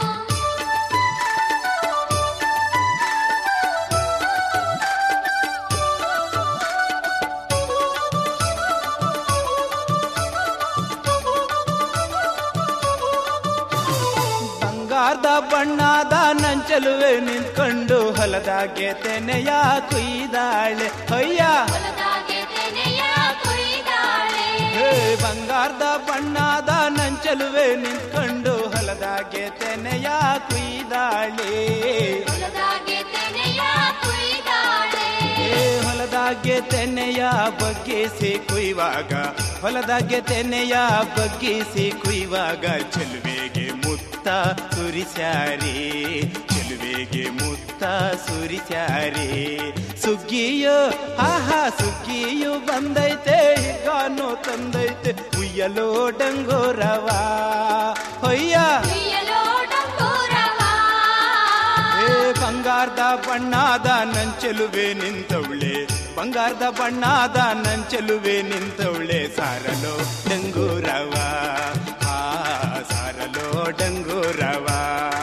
ಬಂಗಾರದ ಬಣ್ಣದ ನಂಚಲುವೆ ನಿಂತ್ಕೊಂಡು ಹೊಲದಾಗೆ ತೆನೆಯ ಕುಯ್ದಾಳೆ ಹೊಯ್ಯ ಹೊಲದಾಗೆ ತೆನೆಯ ಕೊಯ್ದಾಳೆ ಹೇ ಬಂಗಾರದ ಬಣ್ಣದ ನಂಚಲುವೆ ನಿಂತ್ಕೊಂಡು ಹೊಲದಾಗೆ ತೆನೆಯ ಕುಯ್ದಾಳೆ ಹೊಲದಾಗೆ ತೆನೆಯ ಕೊಯ್ದಾಳೆ ಏ ಹೊಲದಾಗೆ ತೆನೆಯ ಬಗ್ಗಿಸಿ ಕುಯ್ವಾಗ ಹೊಲದಾಗೆ ತೆನೆಯ ಬಗ್ಗಿಸಿ ಕುಯ್ವಾಗ ಚೆಲುವೆಗೆ ಮುತ್ತ ಸುರಿಸ್ಯಾರಿ ಚೆಲುವೆಗೆ ಮುತ್ತ ಸುರಿಸ್ಯಾರಿ ಸುಗ್ಗಿಯು ಆಹಾ ಸುಗ್ಗಿಯು ಬಂದೈತೆ ಗಾನು ತಂದೈತೆ ಉಯ್ಯಲೋ ಡಂಗೋರವ ಹೊಯ್ಯ ಉಯ್ಯಲೋ ಡಂಗೂರವ ಏ ಬಂಗಾರದ ಬಣ್ಣದ ನಂಚಲುವೆ ನಿಂತವಳೆ ಬಂಗಾರದ ಬಣ್ಣದ ನಂಚಲುವೆ ನಿಂತವಳೆ ಸಾರಲೋ ಡಂಗೂರವ